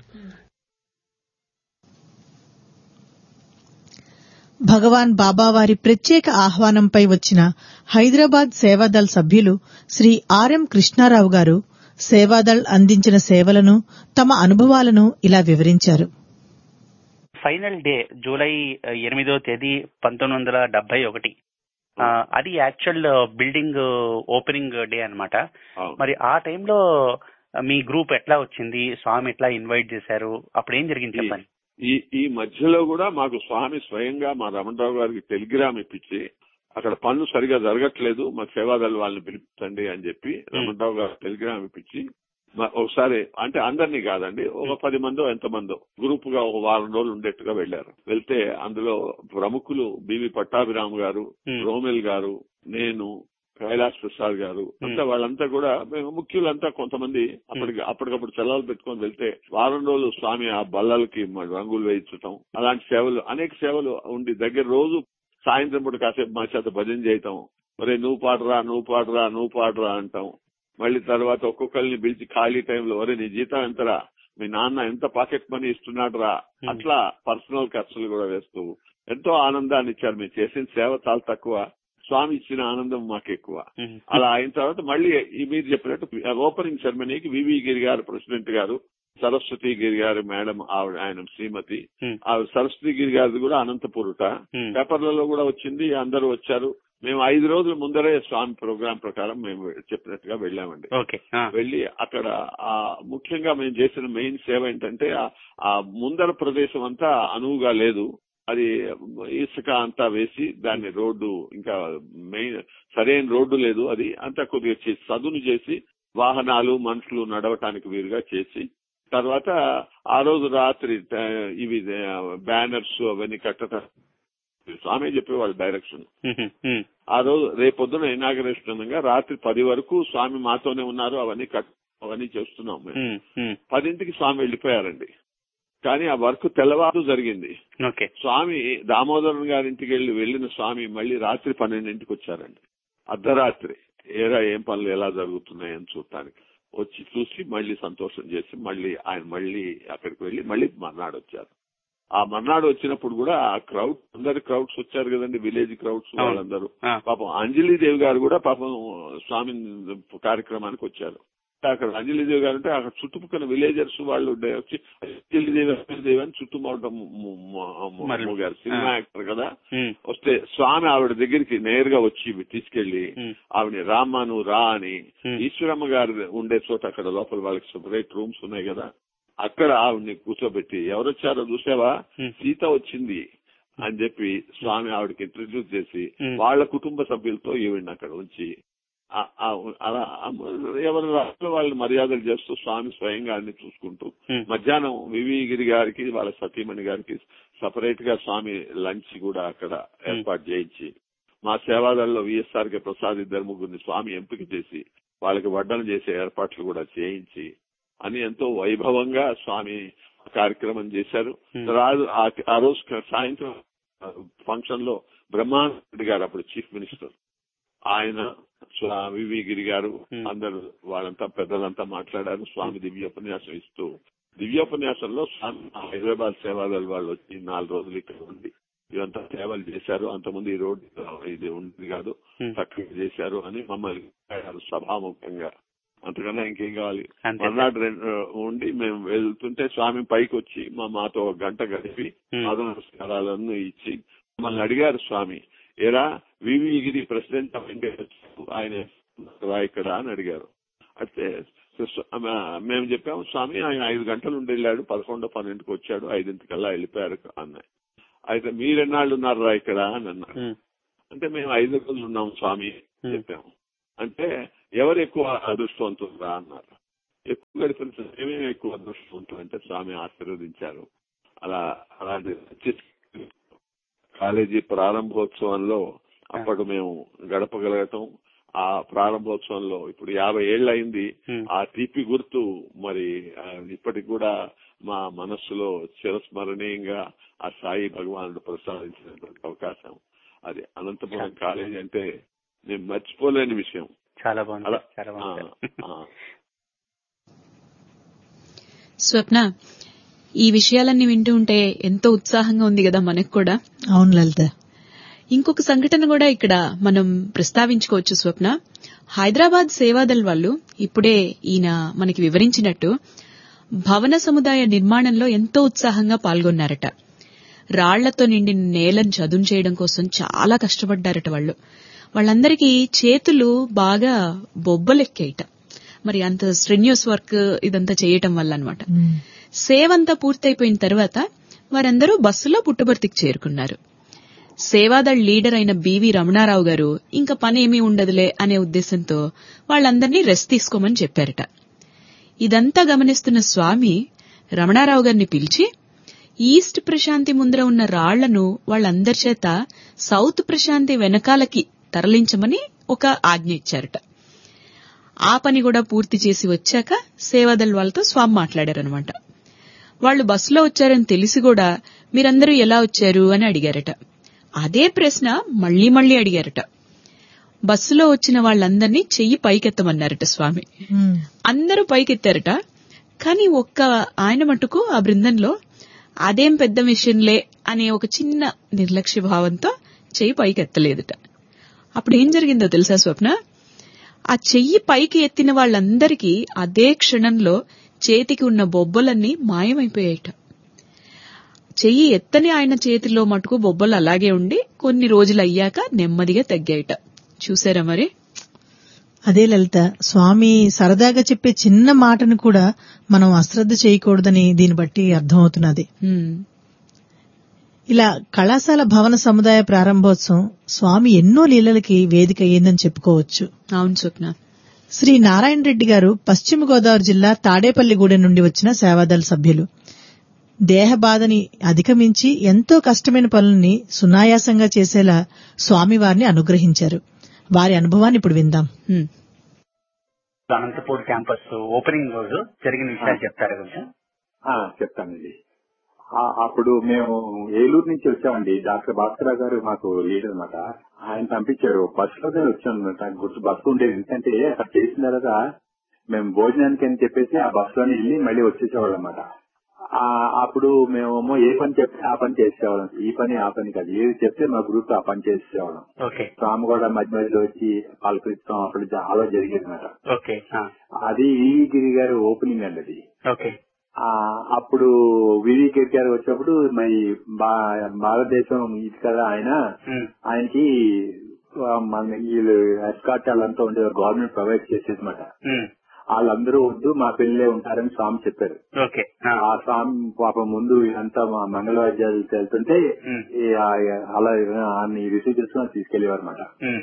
భగవాన్ బాబావారి ప్రత్యేక ఆహ్వానంపై వచ్చిన హైదరాబాద్ సేవాదళ్ సభ్యులు శ్రీ ఆర్ఎం కృష్ణారావు గారు సేవాదళ్ అందించిన సేవలను తమ అనుభవాలను ఇలా వివరించారు ఫైనల్ డే జూలై ఎనిమిదో తేదీ పంతొమ్మిది వందల డెబ్బై ఒకటి ఆ, అది యాక్చువల్ బిల్డింగ్ ఓపెనింగ్ డే అన్నమాట అవును. మరి ఆ టైంలో మీ గ్రూప్ ఎట్లా వచ్చింది స్వామి ఎట్లా ఇన్వైట్ చేశారు అప్పుడు ఏం జరిగింది చెప్పండి ఈ ఈ మధ్యలో కూడా మాకు స్వామి స్వయంగా మా రమణరావు గారికి టెలిగ్రామ్ ఇప్పించి అక్కడ పనులు సరిగా జరగట్లేదు మా సేవాదళ వాళ్ళని పిలిపించండి అని చెప్పి రమణరావు గారు టెలిగ్రామ్ ఇప్పించి మా- ఒకసారి అంటే అందరినీ కాదండి ఒక పది మందో ఎంతమందో గ్రూప్ గా ఒక వారం రోజులు ఉండేట్టుగా వెళ్లారు వెళ్తే అందులో ప్రముఖులు బివి పట్టాభిరామ్ గారు Hmm. రోమెల్ గారు నేను కైలాస్ ప్రసాద్ గారు అంతా వాళ్ళంతా కూడా మేము ముఖ్యులంతా కొంతమంది అప్పటికి అప్పటికప్పుడు సెలవులు పెట్టుకొని వెళ్తే వారం రోజులు స్వామి ఆ బల్లలకి మ- రంగులు వేయించటం అలాంటి సేవలు అనేక సేవలు ఉండి దగ్గర రోజు సాయంత్రం పూట కాసేపు మా చేత భజన చేయటం ఒరే నువ్వు పాడరా నువ్వు పాడరా నువ్వు పాడరా అంటాం మళ్ళీ తర్వాత ఒక్కొక్కరిని పిలిచి ఖాళీ టైంలో ఒరే నీ జీతం ఎంతరా మీ నాన్న ఎంత పాకెట్ మనీ ఇస్తున్నాడు రా అట్లా పర్సనల్ ఖర్చులు కూడా వేస్తూ ఎంతో ఆనందాన్ని ఇచ్చారు మీరు చేసిన సేవ చాలా తక్కువ స్వామి ఇచ్చిన ఆనందం మాకు ఎక్కువ Hmm. అలా అయిన తర్వాత మళ్ళీ ఈ మీరు చెప్పినట్టు ఓపెనింగ్ సెరమనీకి వివి గిరి గారు ప్రెసిడెంట్ గారు సరస్వతి గిరి గారు మేడం ఆవిడ ఆయన శ్రీమతి Hmm. ఆ సరస్వతి గిరి గారిది కూడా అనంతపురుట Hmm. పేపర్లలో కూడా వచ్చింది అందరూ వచ్చారు మేము ఐదు రోజుల ముందరే స్వామి ప్రోగ్రాం ప్రకారం మేము చెప్పినట్టుగా వెళ్ళామండి ఓకే ఆ. వెళ్లి అక్కడ ఆ ముఖ్యంగా మేము చేసిన మెయిన్ సేవ ఏంటంటే ఆ- ఆ ముందర ప్రదేశం అంతా అనువుగా లేదు అది ఇసుక అంతా వేసి దాన్ని రోడ్డు ఇంకా మెయిన్ సరైన రోడ్డు లేదు అది అంతా కొద్దిగా చేసి సదును చేసి వాహనాలు మనుషులు నడవటానికి వీలుగా చేసి తర్వాత ఆ రోజు రాత్రి ఆ, ఇవి బ్యానర్స్ అవన్నీ కట్టడం స్వామి చెప్పేవాళ్ళు డైరెక్షన్ Hmm. Hmm. ఆ రోజు రేపొద్దున ఇనాగరేషన్ అనగా రాత్రి పది వరకు స్వామి మాతోనే ఉన్నారు అవన్నీ కట్ అవన్నీ చేస్తున్నాం మేము Hmm. Hmm. పదింటికి స్వామి వెళ్లిపోయారండి కానీ ఆ వర్క్ తెల్లవారు జరిగింది ఓకే స్వామి దామోదరన్ గారింటికి వెళ్లి వెళ్లిన స్వామి మళ్ళీ రాత్రి పన్నెండింటికి వచ్చారండి అర్ధరాత్రి ఏరా ఏం పనులు ఎలా జరుగుతున్నాయని చూడటానికి వచ్చి చూసి మళ్ళీ సంతోషం చేసి మళ్ళీ ఆయన మళ్ళీ అక్కడికి వెళ్లి మళ్ళీ మర్నాడు వచ్చారు ఆ మర్నాడు వచ్చినప్పుడు కూడా ఆ క్రౌడ్ అందరి క్రౌడ్స్ వచ్చారు కదండి విలేజ్ క్రౌడ్స్ అవును. వాళ్ళందరూ ఆ. పాపం అంజలిదేవి గారు కూడా పాపం స్వామి కార్యక్రమానికి వచ్చారు అక్కడ అంజలిదేవి గారు అంటే అక్కడ చుట్టుపక్కల విలేజర్స్ వాళ్ళు ఉండే వచ్చి అంజలిదేవి అంజలిదేవి అని చుట్టుముట్టడం మరి- గారు సినిమా ఆ. యాక్టర్ కదా Hmm. వస్తే స్వామి ఆవిడ దగ్గరికి నేరుగా వచ్చి తీసుకెళ్లి Hmm. ఆవిడ రామ్మా నువ్వు రా అని Hmm. ఈశ్వరమ్మ గారు ఉండే చోట అక్కడ లోపల వాళ్ళకి సెపరేట్ రూమ్స్ ఉన్నాయి కదా అక్కడ ఆవిడని కూర్చోబెట్టి ఎవరొచ్చారో చూసావా Hmm. సీత వచ్చింది అని చెప్పి స్వామి ఆవిడకి ఇంట్రడ్యూస్ చేసి Hmm. వాళ్ళ కుటుంబ సభ్యులతో ఈవిడ్ని అక్కడ ఉంచి ఆ- ఆ- అలా ఎవరి రాష్ట్ర వాళ్ళు మర్యాదలు చేస్తూ స్వామి స్వయంగా అన్ని చూసుకుంటూ Hmm. మధ్యాహ్నం వివి గిరి గారికి వాళ్ళ సతీమణి గారికి సపరేట్ గా స్వామి లంచ్ కూడా అక్కడ ఏర్పాటు చేయించి మా సేవాదల్లో విఎస్ఆర్ కే ప్రసాద్ ఇద్దరు ముగ్గురిని స్వామి ఎంపిక చేసి వాళ్ళకి వడ్డన చేసే ఏర్పాట్లు కూడా చేయించి అని ఎంతో వైభవంగా స్వామి కార్యక్రమం చేశారు Hmm. రాజు ఆ- ఆ రోజు సాయంత్రం ఫంక్షన్ లో బ్రహ్మానంద గారు అప్పుడు చీఫ్ మినిస్టర్ ఆయన స్వా- వివి గిరి గారు Hmm. అందరు వాళ్ళంతా పెద్దలంతా మాట్లాడారు స్వామి దివ్యోపన్యాసం ఇస్తూ దివ్యోపన్యాసంలో స్వామి హైదరాబాద్ సేవాదళ వాళ్ళు వచ్చి నాలుగు రోజులు ఇక్కడ ఉండి ఇదంతా సేవలు చేశారు అంతకుముందు ఈ రోడ్డు ఇది ఉంది కాదు Hmm. చక్కగా చేశారు అని మమ్మల్ని అడిగారు సభాముఖంగా అంతకన్నా ఇంకేం కావాలి అంతే. మర్నాడు రెండు ఉండి మేము వెళ్తుంటే స్వామి పైకి వచ్చి మా మాతో ఒక గంట గడిపి Hmm. పాద నమస్కారాలను ఇచ్చి మమ్మల్ని అడిగారు స్వామి ఏరా VV Giri president of India ఆయన రా ఇక్కడ అని అడిగారు అయితే స్వ- ఆ, మేము చెప్పాము స్వామి ఆయన ఐదు గంటలు ఉండి వెళ్ళాడు పదకొండు పన్నెండుకి వచ్చాడు ఐదింటికల్లా వెళ్ళిపోయారు అన్నాయి అయితే మీరెన్నాళ్ళు ఉన్నారా ఇక్కడ అని అన్నారు Hmm. అంటే మేము ఐదు రోజులు ఉన్నాం స్వామి చెప్పాము అంటే ఎవరు ఎక్కువ అదృష్టవంతులురా అన్నారు ఎక్కువ గడిపిన మేమే ఎక్కువ అదృష్టవంతులు అంటే స్వామి ఆశీర్వదించారు అలా అలాంటి మంచి కాలేజీ ప్రారంభోత్సవంలో అప్పటి మేము గడపగలగటం ఆ ప్రారంభోత్సవంలో ఇప్పుడు యాభై ఏళ్ళు అయింది ఆ తీపి గుర్తు మరి ఆ, ఇప్పటికి కూడా మా మనస్సులో చిరస్మరణీయంగా ఆ సాయి భగవానుడు ప్రసాదించినటువంటి అవకాశం అది అనంతపురం కాలేజీ అంటే నేను మర్చిపోలేని విషయం చాలా బాగుంది అలా చాలా ఆ, బాగుంది ఆ. స్వప్న ఈ విషయాలన్నీ వింటూ ఉంటే ఎంతో ఉత్సాహంగా ఉంది కదా మనకు కూడా అవును లలిత ఇంకొక సంఘటన కూడా ఇక్కడ మనం ప్రస్తావించుకోవచ్చు స్వప్న హైదరాబాద్ సేవాదల్ వాళ్ళు ఇప్పుడే ఈయన మనకి వివరించినట్టు భవన సముదాయ నిర్మాణంలో ఎంతో ఉత్సాహంగా పాల్గొన్నారట రాళ్లతో నిండిన నేలను చదును చేయడం కోసం చాలా కష్టపడ్డారట వాళ్ళు వాళ్ళందరికీ చేతులు బాగా బొబ్బలెక్కాయిట మరి అంత స్ట్రెన్యూస్ వర్క్ ఇదంతా చేయటం వల్ల అనమాట సేవంతా పూర్తయిపోయిన తర్వాత వారందరూ బస్సులో పుట్టబర్తికి చేరుకున్నారు సేవాదళ్ లీడర్ అయిన బివి రమణారావు గారు ఇంకా పని ఏమీ ఉండదులే అనే ఉద్దేశంతో వాళ్ళందరినీ రెస్ట్ తీసుకోమని చెప్పారట ఇదంతా గమనిస్తున్న స్వామి రమణారావు గారిని పిలిచి ఈస్ట్ ప్రశాంతి ముందర ఉన్న రాళ్లను వాళ్ళందరి చేత సౌత్ ప్రశాంతి వెనకాలకి తరలించమని ఒక ఆజ్ఞ ఇచ్చారట ఆ పని కూడా పూర్తి చేసి వచ్చాక సేవాదల్ వాళ్ళతో స్వామి మాట్లాడారనమాట వాళ్ళు బస్సులో వచ్చారని తెలిసి కూడా మీరందరూ ఎలా వచ్చారు అని అడిగారట అదే ప్రశ్న మళ్లీ మళ్లీ అడిగారట బస్సులో వచ్చిన వాళ్ళందరినీ చెయ్యి పైకెత్తమన్నారట స్వామి అందరూ పైకెత్తారట కానీ ఒక్క ఆయన మటుకు ఆ బృందంలో అదేం పెద్ద విషయంలే అనే ఒక చిన్న నిర్లక్ష్య భావంతో చెయ్యి పైకెత్తలేదట అప్పుడు ఏం జరిగిందో తెలుసా స్వప్న ఆ చెయ్యి పైకి ఎత్తిన వాళ్ళందరికీ అదే క్షణంలో చేతికి ఉన్న బొబ్బలన్నీ మాయమైపోయాయట చెయ్యి ఎత్తని ఆయన చేతిలో మటుకు బొబ్బలు అలాగే ఉండి కొన్ని రోజులు అయ్యాక నెమ్మదిగా తగ్గాయట చూసారా మరి అదే లలిత స్వామి సరదాగా చెప్పే చిన్న మాటను కూడా మనం అశ్రద్ధ చేయకూడదని దీన్ని బట్టి అర్థమవుతున్నది హ్మ్. ఇలా కళాశాల భవన సముదాయ ప్రారంభోత్సవం స్వామి ఎన్నో లీలలకి వేదిక అయ్యిందని చెప్పుకోవచ్చు అవును స్వప్న శ్రీ నారాయణ రెడ్డి గారు పశ్చిమ గోదావరి జిల్లా తాడేపల్లిగూడెం నుండి వచ్చిన సేవాదళ సభ్యులు దేహ బాధని అధిగమించి ఎంతో కష్టమైన పనుల్ని సునాయాసంగా చేసేలా స్వామివారిని అనుగ్రహించారు వారి అనుభవాన్ని ఇప్పుడు విందాం హ్మ్. అనంతపూర్ క్యాంపస్ ఓపెనింగ్ రోజు జరిగిన విషయాలు చెప్తారా కొంచెం ఆ, చెప్తానండి ఆ, అప్పుడు మేము ఏలూరు నుంచి వచ్చామండి డాక్టర్ భాస్కరరావు గారు మాకు లీడర్ అనమాట ఆయన పంపించారు బస్ లోనే వచ్చాం నాకు గుర్తు బస్సు ఉండేది ఎందుకంటే అక్కడ చేసిన తర్వాత మేము భోజనానికి అని చెప్పేసి ఆ బస్ లోనే వెళ్ళి మళ్ళీ వచ్చేసేవాళ్ళం అనమాట అప్పుడు మేమేమో ఏ పని చెప్తే ఆ పని చేసేవాళ్ళం ఈ పని ఆ పని కాదు ఏది చెప్తే మా గ్రూప్ ఆ పని చేసేవాళ్ళం ఓకే స్వామి కూడా మధ్య మధ్యలో వచ్చి పలకరిస్తాం అప్పుడు చాలా జరిగేది అనమాట ఓకే ఆ, అది వివి గిరి గారు ఓపెనింగ్ అండి అది ఓకే ఆ అప్పుడు వివి గిరి గారు వచ్చినప్పుడు మరి భా- భారతదేశం ఇది కదా ఆయన ఉమ్, ఆయనకి ఆ, మన వీళ్ళు ఎస్కాట్ వాళ్ళంతా ఉండేవారు గవర్నమెంట్ ప్రొవైడ్ చేసేది అనమాట ఉమ్, వాళ్ళందరూ వద్దు మా పిల్లలే ఉంటారని స్వామి చెప్పారు ఓకే ఆ, ఆ స్వామి పాపం ముందు అంతా మా మంగళవాద్యాలు వెళ్తుంటే ఉమ్, ఈ ఆ- అలా ఆయన్ని రిసీవ్ చేసుకుని తీసుకెళ్లేవారు అనమాట ఉమ్,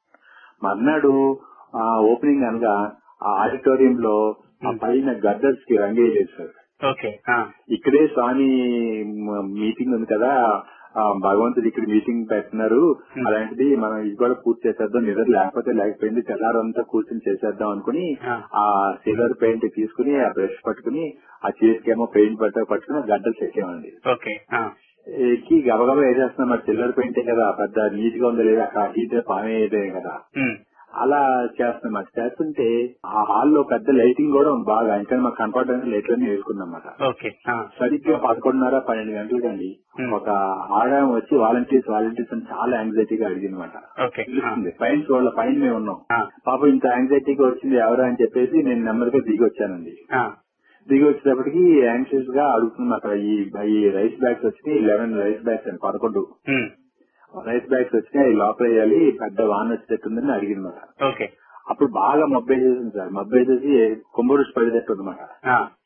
మర్నాడు ఆ ఓపెనింగ్ అనగా ఆ ఆడిటోరియం లో ఆ పైన గద్దర్స్ కి రంగేసేసారు ఓకే ఆ, ఇక్కడే స్వామి మ- మీటింగ్ ఉంది కదా ఆ భగవంతుడు ఇక్కడ మీటింగ్ పెడుతున్నారు అలాంటిది మనం ఇది కూడా పూర్తి చేసేద్దాం నిద్ర లేకపోతే లేకపోయింది తెల్లారంతా కూర్చొని చేసేద్దాం అనుకుని ఆ. ఆ సిల్వర్ పెయింట్ తీసుకుని ఆ బ్రష్ పట్టుకుని ఆ చేతికేమో పెయింట్ పట్ట పట్టుకుని ఆ గడ్డలు చెక్కామండి ఓకే ఆ, ఎక్కి గబగబా వేసేస్తున్నాం మరి సిల్వర్ పెయింటే కదా పెద్ద నీట్ గా ఉందో లేదా అక్కడ హీట్ పామే కదా ఉమ్, అలా చేస్తున్నాం అది చేస్తుంటే ఆ హాల్లో పెద్ద లైటింగ్ కూడా ఉంది బాగా ఇంకా మాకు కనపడడానికి లైట్లన్నీ వేసుకున్నమాట ఓకే ఆ, సరిగ్గా పదకొండున్నర పన్నెండు గంటలకండి Hmm. ఒక ఆదాయం వచ్చి వాలంటీర్స్ వాలంటీర్స్ అని చాలా యాంగ్జైటీగా అడిగిందన్నమాట ఓకే ఆ, పిలుస్తుంది పైన చూడాల పైన మేము ఉన్నాం ఆ, పాపం ఇంత యాంగ్జైటీగా వచ్చింది ఎవరు అని చెప్పేసి నేను నెమ్మదిగా దిగి వచ్చానండి ఆ, దిగి వచ్చేటప్పటికి యాంగ్షియస్ గా అడుగుతున్నాం అక్కడ ఈ ఈ రైస్ బ్యాగ్స్ వచ్చి లెవెన్ రైస్ బ్యాగ్స్ అండి పదకొండు ఉమ్, రైస్ బ్యాగ్స్ వచ్చినాయి అవి లోపల వేయాలి పెద్ద వాన్ వచ్చేటట్టుందని అడిగిందన్నమాట ఓకే అప్పుడు బాగా మబ్బేసేసింది సార్ మబ్బేసేసి కుంభరుషి పడేటట్టు అనమాట ఆ,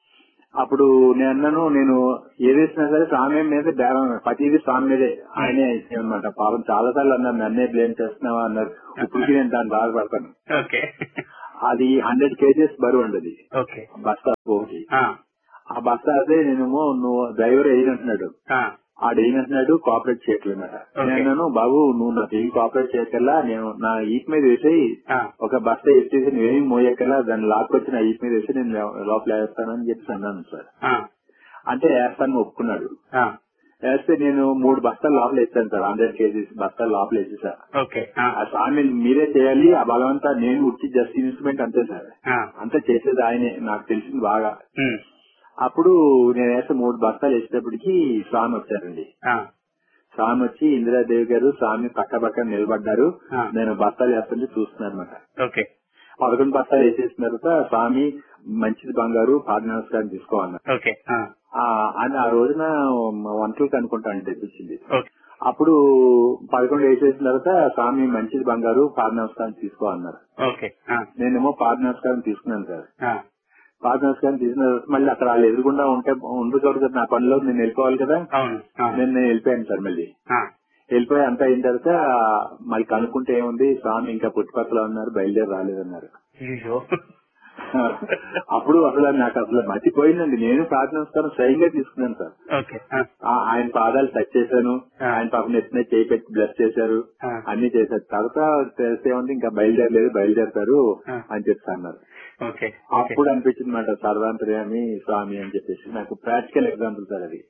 అప్పుడు నేను అన్నాను నేను ఏదేసినా సరే స్వామి మీద బేరం ప్రతిదీ స్వామి మీదే ఆయనే అనమాట పాపం చాలా సార్లు అన్నారు నన్నే బ్లేమ్ చేస్తున్నావా అన్నారు ఇప్పటికి నేను దాన్ని బాధపడతాను ఓకే అది హండ్రెడ్ కేజెస్ బరువు ఉండదు ఓకే బస్తా ఒకటి ఆ, ఆ బస్తా అదే నేనేమో నువ్వు డ్రైవర్ వేయనంటున్నాడు ఆ, ఆడు ఏమంటున్నాడు కోఆపరేట్ చేయట్లేదన్నమాట Okay. నేను అన్నాను బాబు నువ్వు నాకు ఏం కోఆపరేట్ చేయకల్లా నేను నా ఈట్ మీద వేసేయి ఆ, ఒక బస్తా ఎత్తేసి నువ్వేం మోయకల్లా దాన్ని లాక్కొచ్చి నా ఈట్ మీద వేసి నేను లోపల వేస్తానని చెప్పి అన్నాను సార్ ఆ, అంటే వేస్తాను ఒప్పుకున్నాడు ఆ, వేస్తే నేను మూడు బస్తాలు లోపల వేస్తాను సార్ హండ్రెడ్ కేజీస్ బస్తాలు లోపల వేసేసా ఓకే ఆ, ఆ స్వామి మీరే చేయాలి ఆ భగవంతా నేను ఉట్టి జస్ట్ ఇన్స్ట్రుమెంట్ అంతే సార్ ఆ, అంతా చేసేది ఆయనే నాకు తెలిసింది బాగా ఉమ్, అప్పుడు నేను వేస్తే మూడు బస్తాలు వేసేటప్పటికి స్వామి వచ్చారండి ఆ, స్వామి వచ్చి ఇందిరాదేవి గారు స్వామి పక్క పక్కన నిలబడ్డారు ఆ. నేను బస్తాలు వేస్తుంటే చూస్తున్నాను అనమాట ఓకే పదకొండు బస్తాలు వేసేసిన తర్వాత స్వామి మంచిది బంగారు పాద నమస్కారం తీసుకోవాలన్నారు ఓకే ఆ, ఆ, అని ఆ రోజున వంటలకు అనుకుంటాను తెప్పించింది ఓకే అప్పుడు పదకొండు వేసేసిన తర్వాత స్వామి మంచిది బంగారు పాద నమస్కారం తీసుకోవాలన్నారు ఓకే ఆ, నేనేమో పాద నమస్కారం తీసుకున్నాను సార్ ఆ, పాద నమస్కారం తీసుకున్న తర్వాత మళ్ళీ అక్కడ వాళ్ళు ఎదురుకుండా ఉంటే ఉండకూడదు కదా నా పనిలో నేను వెళ్ళిపోవాలి కదా అవును ఆ, నేను నేను వెళ్ళిపోయాను సార్ మళ్ళీ ఆ, వెళ్ళిపోయి అంతా అయిన తర్వాత మళ్ళీ కనుక్కుంటే ఏముంది స్వామి ఇంకా పుట్టుపక్కల ఉన్నారు బయలుదేరి రాలేదన్నారు అయ్యో. అప్పుడు అసలు నాకు అసలు మర్చిపోయిందండి నేను ప్రార్థన నమస్కారం స్వయంగా తీసుకున్నాను సార్ ఓకే ఆ, ఆ, ఆయన పాదాలు టచ్ చేశాను ఆ. ఆయన పాపం ఎత్తున చేయి పెట్టి బ్లెస్ చేశారు ఆ. అన్ని చేశారు తర్వాత తెలిస్తే ఉంది ఇంకా బయలుదేరలేదు బయలుదేరతారు ఆ. అని చెప్తా అన్నారు ఓకే ఓకే అప్పుడు అనిపించింది మాట సర్వాంతర్యామి స్వామి అని చెప్పేసి నాకు ప్రాక్టికల్ ఎగ్జాంపుల్ సార్ అది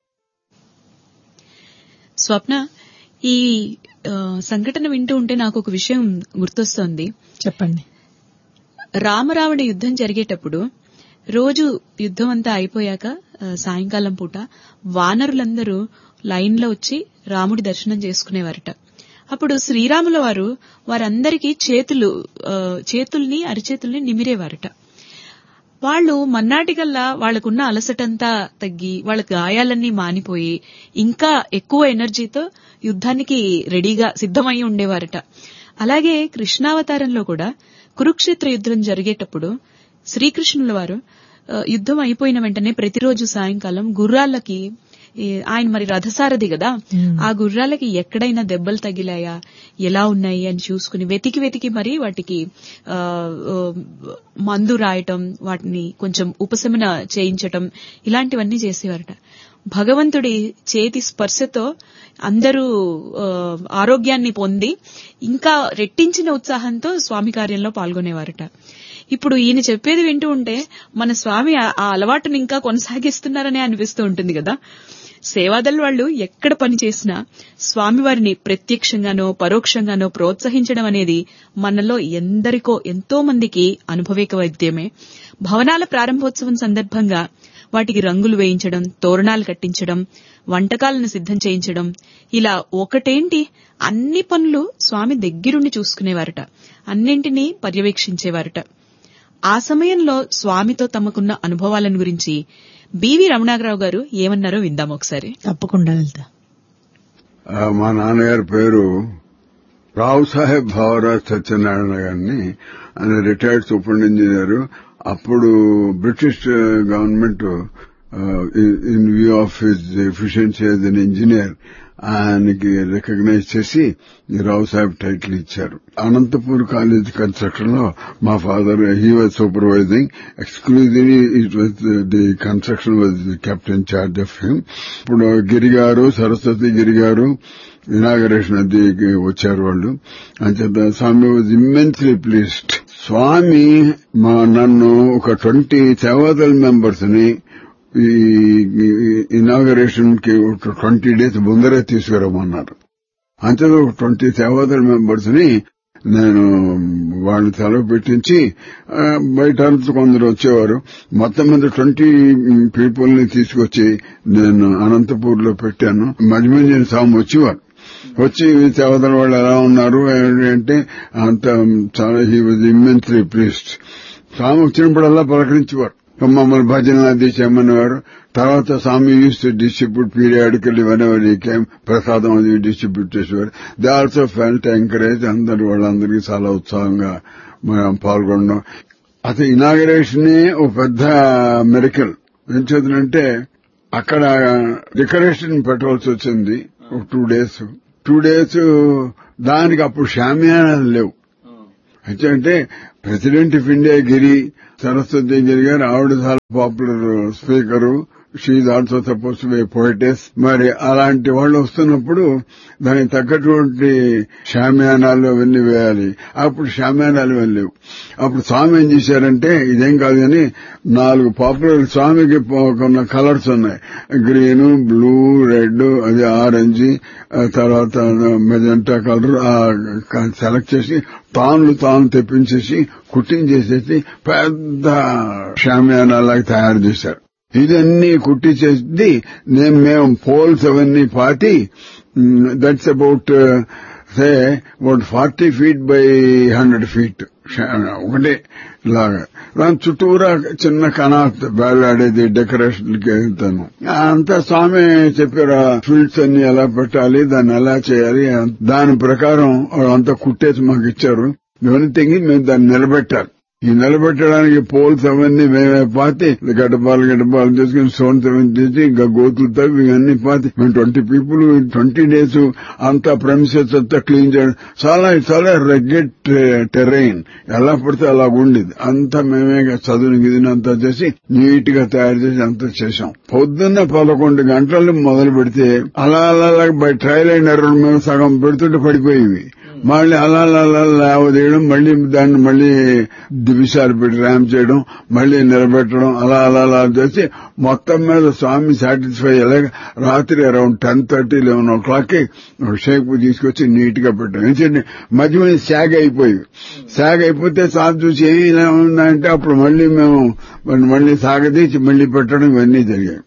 స్వప్న ఈ ఆ, సంఘటన వింటూ ఉంటే నాకు ఒక విషయం గుర్తొస్తోంది చెప్పండి రామరావణ యుద్ధం జరిగేటప్పుడు రోజు యుద్ధం అంతా అయిపోయాక ఆ, సాయంకాలం పూట వానరులందరూ లైన్లో వచ్చి రాముడి దర్శనం చేసుకునేవారట అప్పుడు శ్రీరాముల వారు వారందరికీ చేతులు ఆ, చేతుల్ని అరిచేతుల్ని నిమిరేవారట వాళ్ళు మన్నాటికల్లా వాళ్ళకున్న అలసటంతా తగ్గి వాళ్ళ గాయాలన్నీ మానిపోయి ఇంకా ఎక్కువ ఎనర్జీతో యుద్ధానికి రెడీగా సిద్ధమై ఉండేవారట అలాగే కృష్ణావతారంలో కూడా కురుక్షేత్ర యుద్ధం జరిగేటప్పుడు శ్రీకృష్ణుల వారు ఆ, యుద్ధం అయిపోయిన వెంటనే ప్రతిరోజు సాయంకాలం గుర్రాలకి ఈ, ఆయన మరి రథసారథి కదా ఆ గుర్రాలకి ఎక్కడైనా దెబ్బలు తగిలాయా ఎలా ఉన్నాయి అని చూసుకుని వెతికి వెతికి మరి వాటికి ఆ, ఆ, మందు రాయటం వాటిని కొంచెం ఉపశమన చేయించటం ఇలాంటివన్నీ చేసేవారట భగవంతుడి చేతి స్పర్శతో అందరూ ఆ, ఆరోగ్యాన్ని పొంది ఇంకా రెట్టించిన ఉత్సాహంతో స్వామి కార్యంలో పాల్గొనేవారట ఇప్పుడు ఈయన చెప్పేది వింటూ ఉంటే మన స్వామి ఆ ఆ అలవాటుని ఇంకా కొనసాగిస్తున్నారనే అనిపిస్తూ ఉంటుంది కదా సేవాదల్ వాళ్ళు ఎక్కడ పని చేసినా స్వామివారిని ప్రత్యక్షంగానో పరోక్షంగానో ప్రోత్సహించడం అనేది మనలో ఎందరికో ఎంతో మందికి అనుభవేక వైద్యమే భవనాల ప్రారంభోత్సవం సందర్భంగా వాటికి రంగులు వేయించడం తోరణాలు కట్టించడం వంటకాలను సిద్ధం చేయించడం ఇలా ఒకటేంటి అన్ని పనులు స్వామి దగ్గరుండి చూసుకునేవారట అన్నింటినీ పర్యవేక్షించేవారట ఆ సమయంలో స్వామితో తమకున్న అనుభవాలను గురించి బివి రమణాగరావు గారు ఏమన్నారో విందాం ఒకసారి తప్పకుండా వెళ్తా ఆ, మా నాన్నగారి పేరు రావు సాహెబ్ భావరాజ్ సత్యనారాయణ గారిని ఆయన రిటైర్డ్ సూపరింట్ ఇంజనీర్ అప్పుడు British government in view of his efficiency as an engineer ఆయనకి రికగ్నైజ్ చేసి ఈ రావు సాహెబ్ టైటిల్ ఇచ్చారు అనంతపూర్ కాలేజ్ కన్స్ట్రక్షన్ లో మా father he was supervising exclusively it was the construction was captain charge of him ఇప్పుడు గిరి గారు సరస్వతి గిరి గారు ఇనాగరేషన్ అది వచ్చారు వాళ్ళు అంచేత స్వామి వాజ్ ఇమ్మెన్స్లీ ప్లీస్డ్ స్వామి మా నన్ను ఒక ట్వంటీ సేవాదల్ మెంబర్స్ ని ఈ ఇనాగరేషన్ కి ఒక ట్వంటీ డేస్ ముందరే తీసుకురమ్మన్నారు అంతే ఒక ట్వంటీ సేవాదల్ మెంబర్స్ ని నేను వాళ్ళని సెలవు పెట్టించి ఆ, బయట అంతా కొందరు వచ్చేవారు మొత్తం మీద ట్వంటీ పీపుల్ ని తీసుకొచ్చి నేను అనంతపూర్ లో పెట్టాను మధ్య మధ్య స్వామి వచ్చేవారు వచ్చి సేవదల వాళ్ళు ఎలా ఉన్నారు ఏంటి అంటే అంత చాలా హీ వాజ్ ఇమ్మెన్స్లీ ప్లీస్డ్ స్వామి వచ్చినప్పుడల్లా పలకరించేవారు మమ్మల్ని భజన అది చేయమనేవారు తర్వాత స్వామి used to distribute periodical whenever he came ప్రసాదం అది డిస్ట్రిబ్యూట్ చేసేవారు దే ఆల్సో ఫెల్ట్ ఎంకరేజ్ అందరు వాళ్ళందరికీ చాలా ఉత్సాహంగా మనం పాల్గొనడం అసలు ఇనాగరేషన్ ఒక పెద్ద మెరికల్ ఎంచేతనంటే అక్కడ డెకరేషన్ పెట్టవలసి వచ్చింది ఒక టూ డేస్ టూ డేస్ దానికి అప్పుడు షామియానాలు లేవు అయితే అంటే president of India Giri Saraswati Giri గారు ఆవిడ చాలా popular speaker she also suppose to be poetess మరి అలాంటి వాళ్ళు వస్తున్నప్పుడు దానికి తగ్గటువంటి షామ్యానాలు అవన్నీ వేయాలి అప్పుడు షామ్యానాలు అవన్నీ లేవు అప్పుడు స్వామి ఏం చేశారంటే ఇదేం కాదు కానీ నాలుగు పాపులర్ స్వామికి కొన్ని కలర్స్ ఉన్నాయి గ్రీన్ బ్లూ రెడ్ అది ఆరెంజ్ తర్వాత మెజెంటా కలర్ సెలెక్ట్ చేసి తాను తాను తెప్పించేసి కుట్టించేసేసి పెద్ద షామ్యానాలాగా తయారు చేశారు ఇదన్నీ కుట్టించేసి నేను మేము పోల్స్ అవన్నీ పాతి that's about say about forty feet by hundred feet ఒకటే లాగా దాని చుట్టూరా చిన్న కనాత్ వేలాడేది డెకరేషన్కి వెళ్తాను అంతా స్వామి చెప్పారు ఫీల్డ్స్ అన్ని ఎలా పెట్టాలి దాన్ని ఎలా చేయాలి దాని ప్రకారం అంతా కుట్టేసి మాకు ఇచ్చారు ఇవన్నీ తెగి మేము దాన్ని నిలబెట్టాలి ఈ నిలబెట్టడానికి పోల్స్ అవన్నీ మేమే పాతి గడ్డపాలు గడ్డపాలు తీసుకుని సోన్ సెవెన్ చేసి ఇంకా గోతులు తవ్వి ఇవన్నీ పాతి మేము ట్వంటీ పీపుల్ ట్వంటీ డేస్ అంతా ప్రెమిసెస్ అంతా క్లీన్ చేయడం చాలా చాలా రెగ్రెట్ టెరైన్ ఎలా పడితే అలా ఉండేది అంతా మేమే చదువుని గిదిని అంతా చేసి నీట్ గా తయారు చేసి అంతా చేశాం పొద్దున్న పదకొండు గంటలు మొదలు పెడితే అలా అలా బై ట్రయల్ అండ్ ఎర్రర్ మేము సగం పెడుతుంటే పడిపోయేవి మళ్ళీ అలా అలా లేవదీయడం మళ్ళీ దాన్ని మళ్ళీ దివిసాలు పెట్టి ర్యాంప్ చేయడం మళ్ళీ నిలబెట్టడం అలా అలా అలా చేసి మొత్తం మీద స్వామి సాటిస్ఫై అయ్యేలాగా రాత్రి around ten thirty eleven o'clock కి షేక్ తీసుకొచ్చి నీట్ గా పెట్టాం ఎందుకంటే మధ్య మధ్య శాగ్ అయిపోయి శాగ్ అయిపోతే సాగు చూసి ఏమి ఇలా ఉందంటే అప్పుడు మళ్ళీ మేము మళ్ళీ సాగదీసి మళ్ళీ పెట్టడం ఇవన్నీ జరిగాయి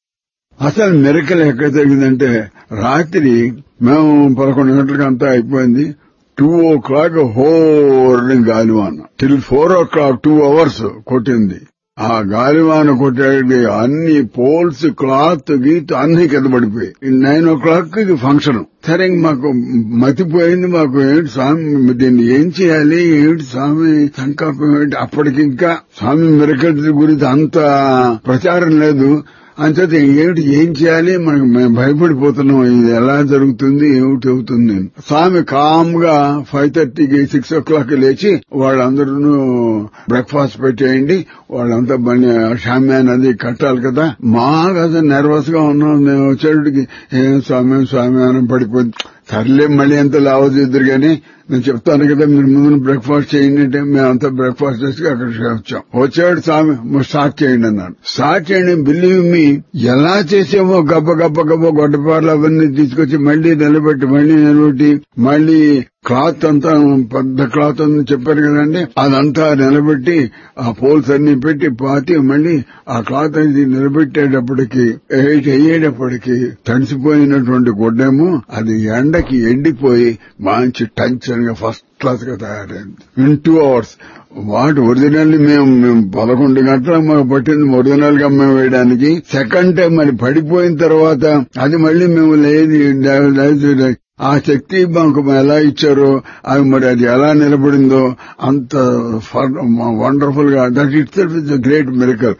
అసలు మెరకలు ఎక్కడ జరిగిందంటే రాత్రి మేము పదకొండు గంటలకు అంతా అయిపోయింది టూ ఓ క్లాక్ హోర్ని గాలివాన till four o'clock two hours కొట్టింది ఆ గాలివాన కొట్టే అన్ని పోల్స్ క్లాత్ గీత్ అన్ని కింద పడిపోయి నైన్ ఓ క్లాక్ కి ఫంక్షన్ సరే మాకు మతిపోయింది మాకు ఏంటి స్వామి దీన్ని ఏం చేయాలి ఏంటి స్వామి సంకల్పం ఏంటి అప్పటికి ఇంకా స్వామి మిరకల్ గురించి అంత ప్రచారం లేదు అంచేత ఏమిటి ఏం చేయాలి మనకు మేము భయపడిపోతున్నాం ఇది ఎలా జరుగుతుంది ఏమిటి అవుతుంది స్వామి కామ్ గా ఫైవ్ థర్టీకి సిక్స్ ఓ క్లాక్ లేచి వాళ్ళందరూ బ్రేక్ఫాస్ట్ పెట్టేయండి వాళ్ళంతా బండి షామ్యాన్ అది కట్టాలి కదా మాకు అసలు నర్వస్ గా ఉన్నాం మేము వచ్చేటికి ఏం స్వామి స్వామి అని పడిపోయింది సర్లే మళ్ళీ ఎంత లావద్దు కానీ నేను చెప్తాను కదా మీరు ముందు బ్రేక్ఫాస్ట్ చేయండి అంటే మేమంతా బ్రేక్ఫాస్ట్ చేసి అక్కడికి వచ్చాం వచ్చాడు స్వామి స్టార్ట్ చేయండి అన్నాడు స్టార్ట్ చేయండి బిల్లీవ్ మీ ఎలా చేసామో గబ్బ గబ్బ గబ్బ గొడ్డపార్లు అవన్నీ తీసుకొచ్చి మళ్ళీ నిలబెట్టి మళ్ళీ నిలబెట్టి మళ్ళీ క్లాత్ అంతా పెద్ద క్లాత్ అని చెప్పారు కదండి అదంతా నిలబెట్టి ఆ పోల్స్ అన్ని పెట్టి పాతి మళ్ళీ ఆ క్లాత్ అనేది నిలబెట్టేటప్పటికి ఎయిట్ అయ్యేటప్పటికి తడిసిపోయినటువంటి గుడ్డేమో అది ఎండకి ఎండిపోయి మంచి టెన్షన్ గా ఫస్ట్ క్లాస్ గా తయారైంది ఇన్ టూ అవర్స్ వాటి ఒరిజినల్ మేము మేము పదకొండు గంటలకు మాకు పట్టింది ఒరిజినల్ గా మేము వేయడానికి సెకండ్ టైం మరి పడిపోయిన తర్వాత అది మళ్ళీ మేము లేదు ఆ శక్తి మాకు ఎలా ఇచ్చారో అది మరి అది ఎలా నిలబడిందో అంత వండర్ఫుల్ గా that itself is great miracle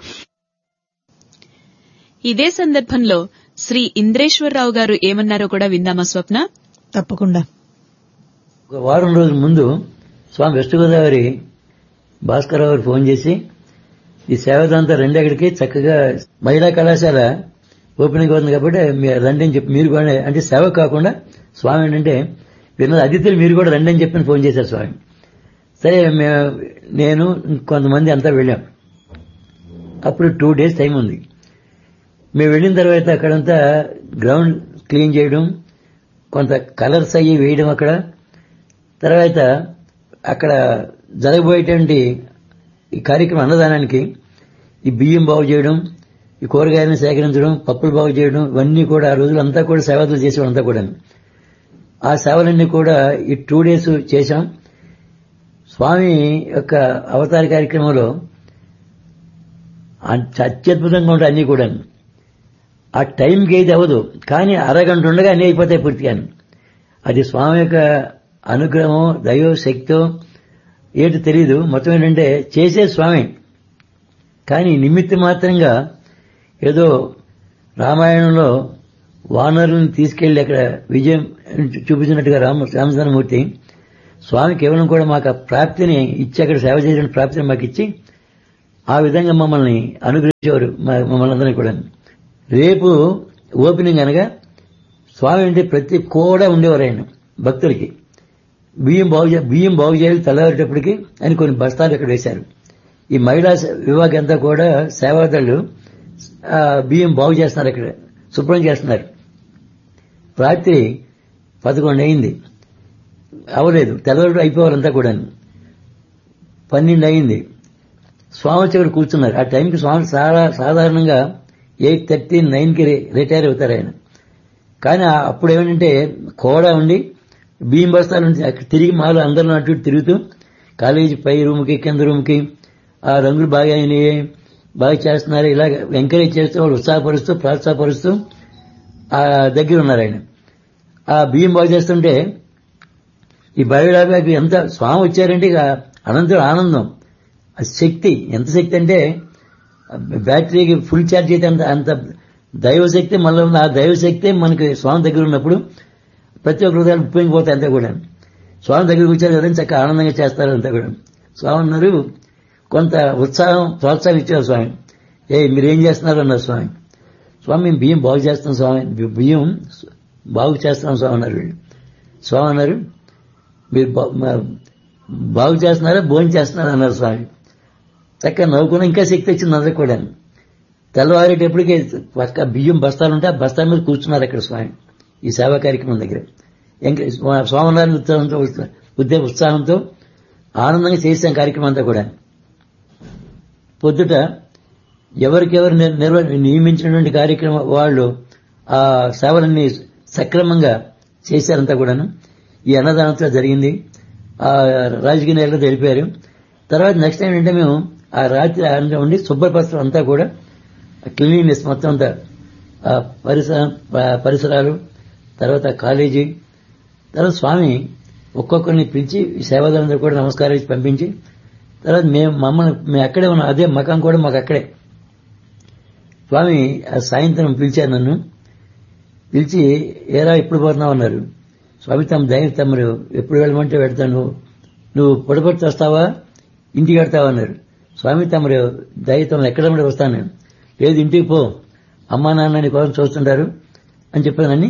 ఇదే సందర్భంలో శ్రీ ఇంద్రేశ్వరరావు గారు ఏమన్నారో కూడా విందామా స్వప్న తప్పకుండా ఒక వారం రోజుల ముందు స్వామి వెస్ట్ గోదావరి భాస్కర్ గారు ఫోన్ చేసి ఈ సేవదంతా రండి అక్కడికి చక్కగా మహిళా కళాశాల ఓపెనింగ్ అవుతుంది కాబట్టి మీరు రండి అని చెప్పి మీరు కూడా అంటే సేవ కాకుండా స్వామి ఏంటంటే విన్న అతిథులు మీరు కూడా రండి అని చెప్పి ఫోన్ చేశారు స్వామి సరే మేము నేను కొంతమంది అంతా వెళ్ళాం అప్పుడు టూ డేస్ టైం ఉంది మేము వెళ్ళిన తర్వాత అక్కడంతా గ్రౌండ్ క్లీన్ చేయడం కొంత కలర్స్ అయ్యి వేయడం అక్కడ తర్వాత అక్కడ జరగబోయేటువంటి ఈ కార్యక్రమం అన్నదానానికి ఈ బియ్యం బాగు చేయడం ఈ కూరగాయలను సేకరించడం పప్పులు బాగు చేయడం ఇవన్నీ కూడా ఆ రోజులంతా కూడా సేవలు చేసేవాళ్ళంతా అంతా కూడా ఆ సేవలన్నీ కూడా ఈ టూ డేస్ చేశాం స్వామి యొక్క అవతార కార్యక్రమంలో అత్యద్భుతంగా ఉంటాయి అన్ని కూడా ఆ టైంకి అయితే అవ్వదు కానీ అరగంట ఉండగా అన్ని అయిపోతాయి పూర్తిగా అది స్వామి యొక్క అనుగ్రహం దైవ శక్తో ఏంటి తెలీదు మొత్తం ఏంటంటే చేసే స్వామి కానీ నిమిత్త మాత్రంగా ఏదో రామాయణంలో వానరులను తీసుకెళ్లి అక్కడ విజయం చూపించినట్టుగా రామ రామచంద్రమూర్తి స్వామి కేవలం కూడా మాకు ఆ ప్రాప్తిని ఇచ్చి అక్కడ సేవ చేసిన ప్రాప్తిని మాకు ఇచ్చి ఆ విధంగా మమ్మల్ని అనుగ్రహించేవారు మా- మమ్మల్ని అందరినీ కూడా రేపు ఓపెనింగ్ అనగా స్వామి అంటే ప్రతి కూడా ఉండేవారు ఆయన భక్తులకి బియ్యం బాగు చే- బియ్యం బాగు చేయాలి తెల్లవారేటప్పటికి అని కొన్ని బస్తాలు ఇక్కడ వేశారు ఈ మహిళా సే- విభాగం అంతా కూడా సేవాదళ్ళు ఆ, బియ్యం బాగు చేస్తున్నారు ఇక్కడ శుభ్రం చేస్తున్నారు రాత్రి పదకొండు అయింది అవలేదు తెల్లవారు అయిపోవాలంతా కూడా పన్నెండు అయింది స్వామి వచ్చి అక్కడ కూర్చున్నారు ఆ టైంకి స్వామి చాలా సాధారణంగా ఎయిట్ థర్టీ నైన్కి రిటైర్ అవుతారు ఆయన కానీ ఆ- అప్పుడు ఏమంటే కోడ ఉండి బియ్యం బస్తాలు ఉంటే అక్కడ తిరిగి మాలో అందరిలో అటు ఇటు తిరుగుతూ కాలేజీ పై రూమ్కి కింద రూమ్కి ఆ రంగులు బాగా అయినాయి బాగా చేస్తున్నారు ఇలాగ ఎంకరేజ్ చేస్తూ వాళ్ళు ఉత్సాహపరుస్తూ ప్రోత్సాహపరుస్తూ ఆ దగ్గర ఉన్నారు ఆయన ఆ బియ్యం బాగు చేస్తుంటే ఈ బయోడాబాకి ఎంత స్వామి వచ్చారంటే ఇక అనంతుడు ఆనందం ఆ శక్తి ఎంత శక్తి అంటే బ్యాటరీకి ఫుల్ ఛార్జ్ అయితే అంత అంత దైవశక్తి మనలో ఉన్న ఆ దైవశక్తి మనకి స్వామి దగ్గర ఉన్నప్పుడు ప్రతి ఒక్క హృదయాలు ఉప్పొంగిపోతాయి అంతా కూడా స్వామి దగ్గరికి వచ్చారు కదా చక్కగా ఆనందంగా చేస్తారు అంతా కూడా స్వామి అన్నారు కొంత ఉత్సాహం ప్రోత్సాహం ఇచ్చారు స్వామి ఏ మీరేం చేస్తున్నారు అన్నారు స్వామి స్వామి మేము బియ్యం బాగు చేస్తాం స్వామి బియ్యం బాగు చేస్తాం స్వామి అన్నారు వీళ్ళు స్వామి అన్నారు మీరు బా- మా- బాగు చేస్తున్నారా భోజనం చేస్తున్నారా అన్నారు స్వామి చక్కగా నవ్వుకుని ఇంకా శక్తి వచ్చింది అందరికి కూడా తెల్లవారేటప్పటికి పక్క బియ్యం బస్తాలు ఉంటే ఆ బస్తాల మీద కూర్చున్నారు అక్కడ స్వామి ఈ సేవా కార్యక్రమం దగ్గర ఇంకా స్వామివారి ఉత్సాహంతో ఉద్దే ఉత్సాహంతో ఆనందంగా చేసాం కార్యక్రమం అంతా కూడా పొద్దుట ఎవరికెవరు నిర్- నిర్వ- నియమించినటువంటి కార్యక్రమం వాళ్ళు ఆ సేవలన్నీ సక్రమంగా చేశారంతా కూడాను ఈ అన్నదానంతో జరిగింది ఆ రాజకీయ నేలలో తెలిపారు తర్వాత నెక్స్ట్ ఏంటంటే మేము ఆ రాత్రి అంతా ఉండి శుభ్రపరచడం అంతా కూడా క్లీనినెస్ మొత్తం అంతా ఆ పరిసర ప- పరిసరాలు తర్వాత కాలేజీ తర్వాత స్వామి ఒక్కొక్కరిని పిలిచి ఈ సేవాదారులందరూ కూడా నమస్కారం ఇచ్చి పంపించి తర్వాత మేము మమ్మల్ని మేము అక్కడే ఉన్నాం అదే మకం కూడా మాకు అక్కడే స్వామి ఆ సాయంత్రం పిలిచారు నన్ను పిలిచి ఏరా ఎప్పుడు పోతున్నావు అన్నారు స్వామి తమ దయ తమరు ఎప్పుడు వెళ్ళమంటే వెళ్తాను నువ్వు పొడపట్టి వస్తావా ఇంటికి వెళ్తావా అన్నారు స్వామి తమరు దయ తమరు ఎక్కడ ఉండి వస్తాను నేను లేదు ఇంటికి పో అమ్మా నాన్న నీ కోసం చూస్తుంటారు అని చెప్పానని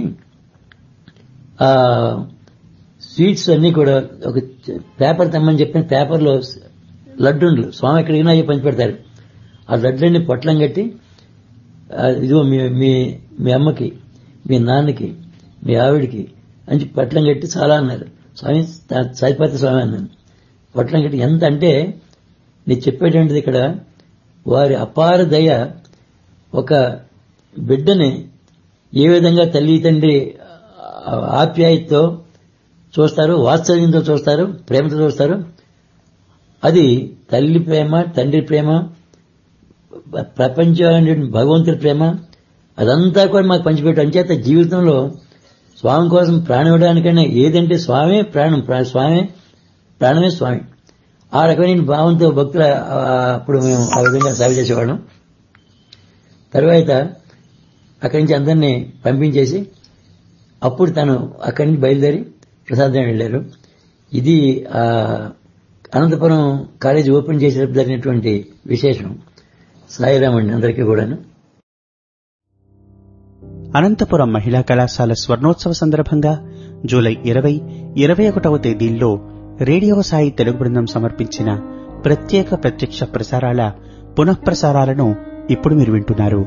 ఆ స్వీట్స్ అన్ని కూడా ఒక చ- పేపర్ తెమ్మని చెప్పిన పేపర్లో లడ్డుండ్లు స్వామి ఎక్కడికి అవి పంచి పెడతారు ఆ లడ్లన్నీ పొట్లం కట్టి ఆ, ఇదిగో మీ మీ మీ అమ్మకి మీ నాన్నకి మీ ఆవిడికి అని చెప్పి పొట్లం కట్టి చాలా అన్నారు స్వామి తా- సాయిపాత స్వామి అన్నాను పొట్లం కట్టి ఎంత అంటే నేను చెప్పేటువంటిది ఇక్కడ వారి అపార దయ ఒక బిడ్డని ఏ విధంగా తల్లి తండ్రి ఆ, ఆప్యాయతతో చూస్తారు వాత్సల్యంతో చూస్తారు ప్రేమతో చూస్తారు అది తల్లి ప్రేమ తండ్రి ప్రేమ ప్రపంచం భగవంతుడి ప్రేమ అదంతా కూడా మాకు పంచిపెట్టు అంచేత జీవితంలో స్వామి కోసం ప్రాణం ఇవ్వడానికైనా ఏదంటే స్వామి ప్రాణం ప్రా- స్వామి ప్రాణమే స్వామి ఆ రకమైన భావంతో భక్తుల ఆ, అప్పుడు మేము ఆ విధంగా సేవ చేసేవాళ్ళం తర్వాత అక్కడి నుంచి అందరినీ పంపించేసి అప్పుడు తను అక్కడి నుంచి బయలుదేరి ప్రసాదం వెళ్ళారు ఇది ఆ అనంతపురం కాలేజ్ ఓపెన్ చేసేటప్పుడు జరిగినటువంటి విశేషం సాయిరామ్ అండి అందరికీ కూడాను అనంతపురం మహిళా కళాశాల స్వర్ణోత్సవ సందర్భంగా జూలై ఇరవై ఇరవై ఒకటవ తేదీల్లో రేడియో సాయి తెలుగు బృందం సమర్పించిన ప్రత్యేక ప్రత్యక్ష ప్రసారాల పునఃప్రసారాలను ఇప్పుడు మీరు వింటున్నారు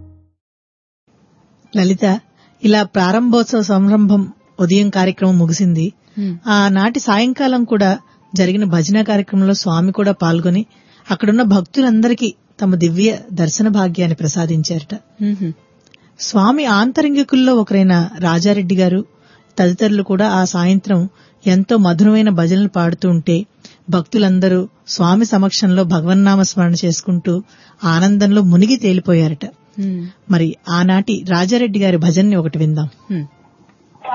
లలిత ఇలా ప్రారంభోత్సవ సంరంభం ఉదయం కార్యక్రమం ముగిసింది ఆనాటి సాయంకాలం కూడా జరిగిన భజన కార్యక్రమంలో స్వామి కూడా పాల్గొని అక్కడున్న భక్తులందరికీ తమ దివ్య దర్శన భాగ్యాన్ని ప్రసాదించారట స్వామి ఆంతరంగికుల్లో ఒకరైన రాజారెడ్డి గారు తదితరులు కూడా ఆ సాయంత్రం ఎంతో మధురమైన భజనలు పాడుతూ ఉంటే భక్తులందరూ స్వామి సమక్షంలో భగవన్నామ స్మరణ చేసుకుంటూ ఆనందంలో మునిగి తేలిపోయారట మరి ఆనాటి రాజారెడ్డి గారి భజన్ని ఒకటి విందాం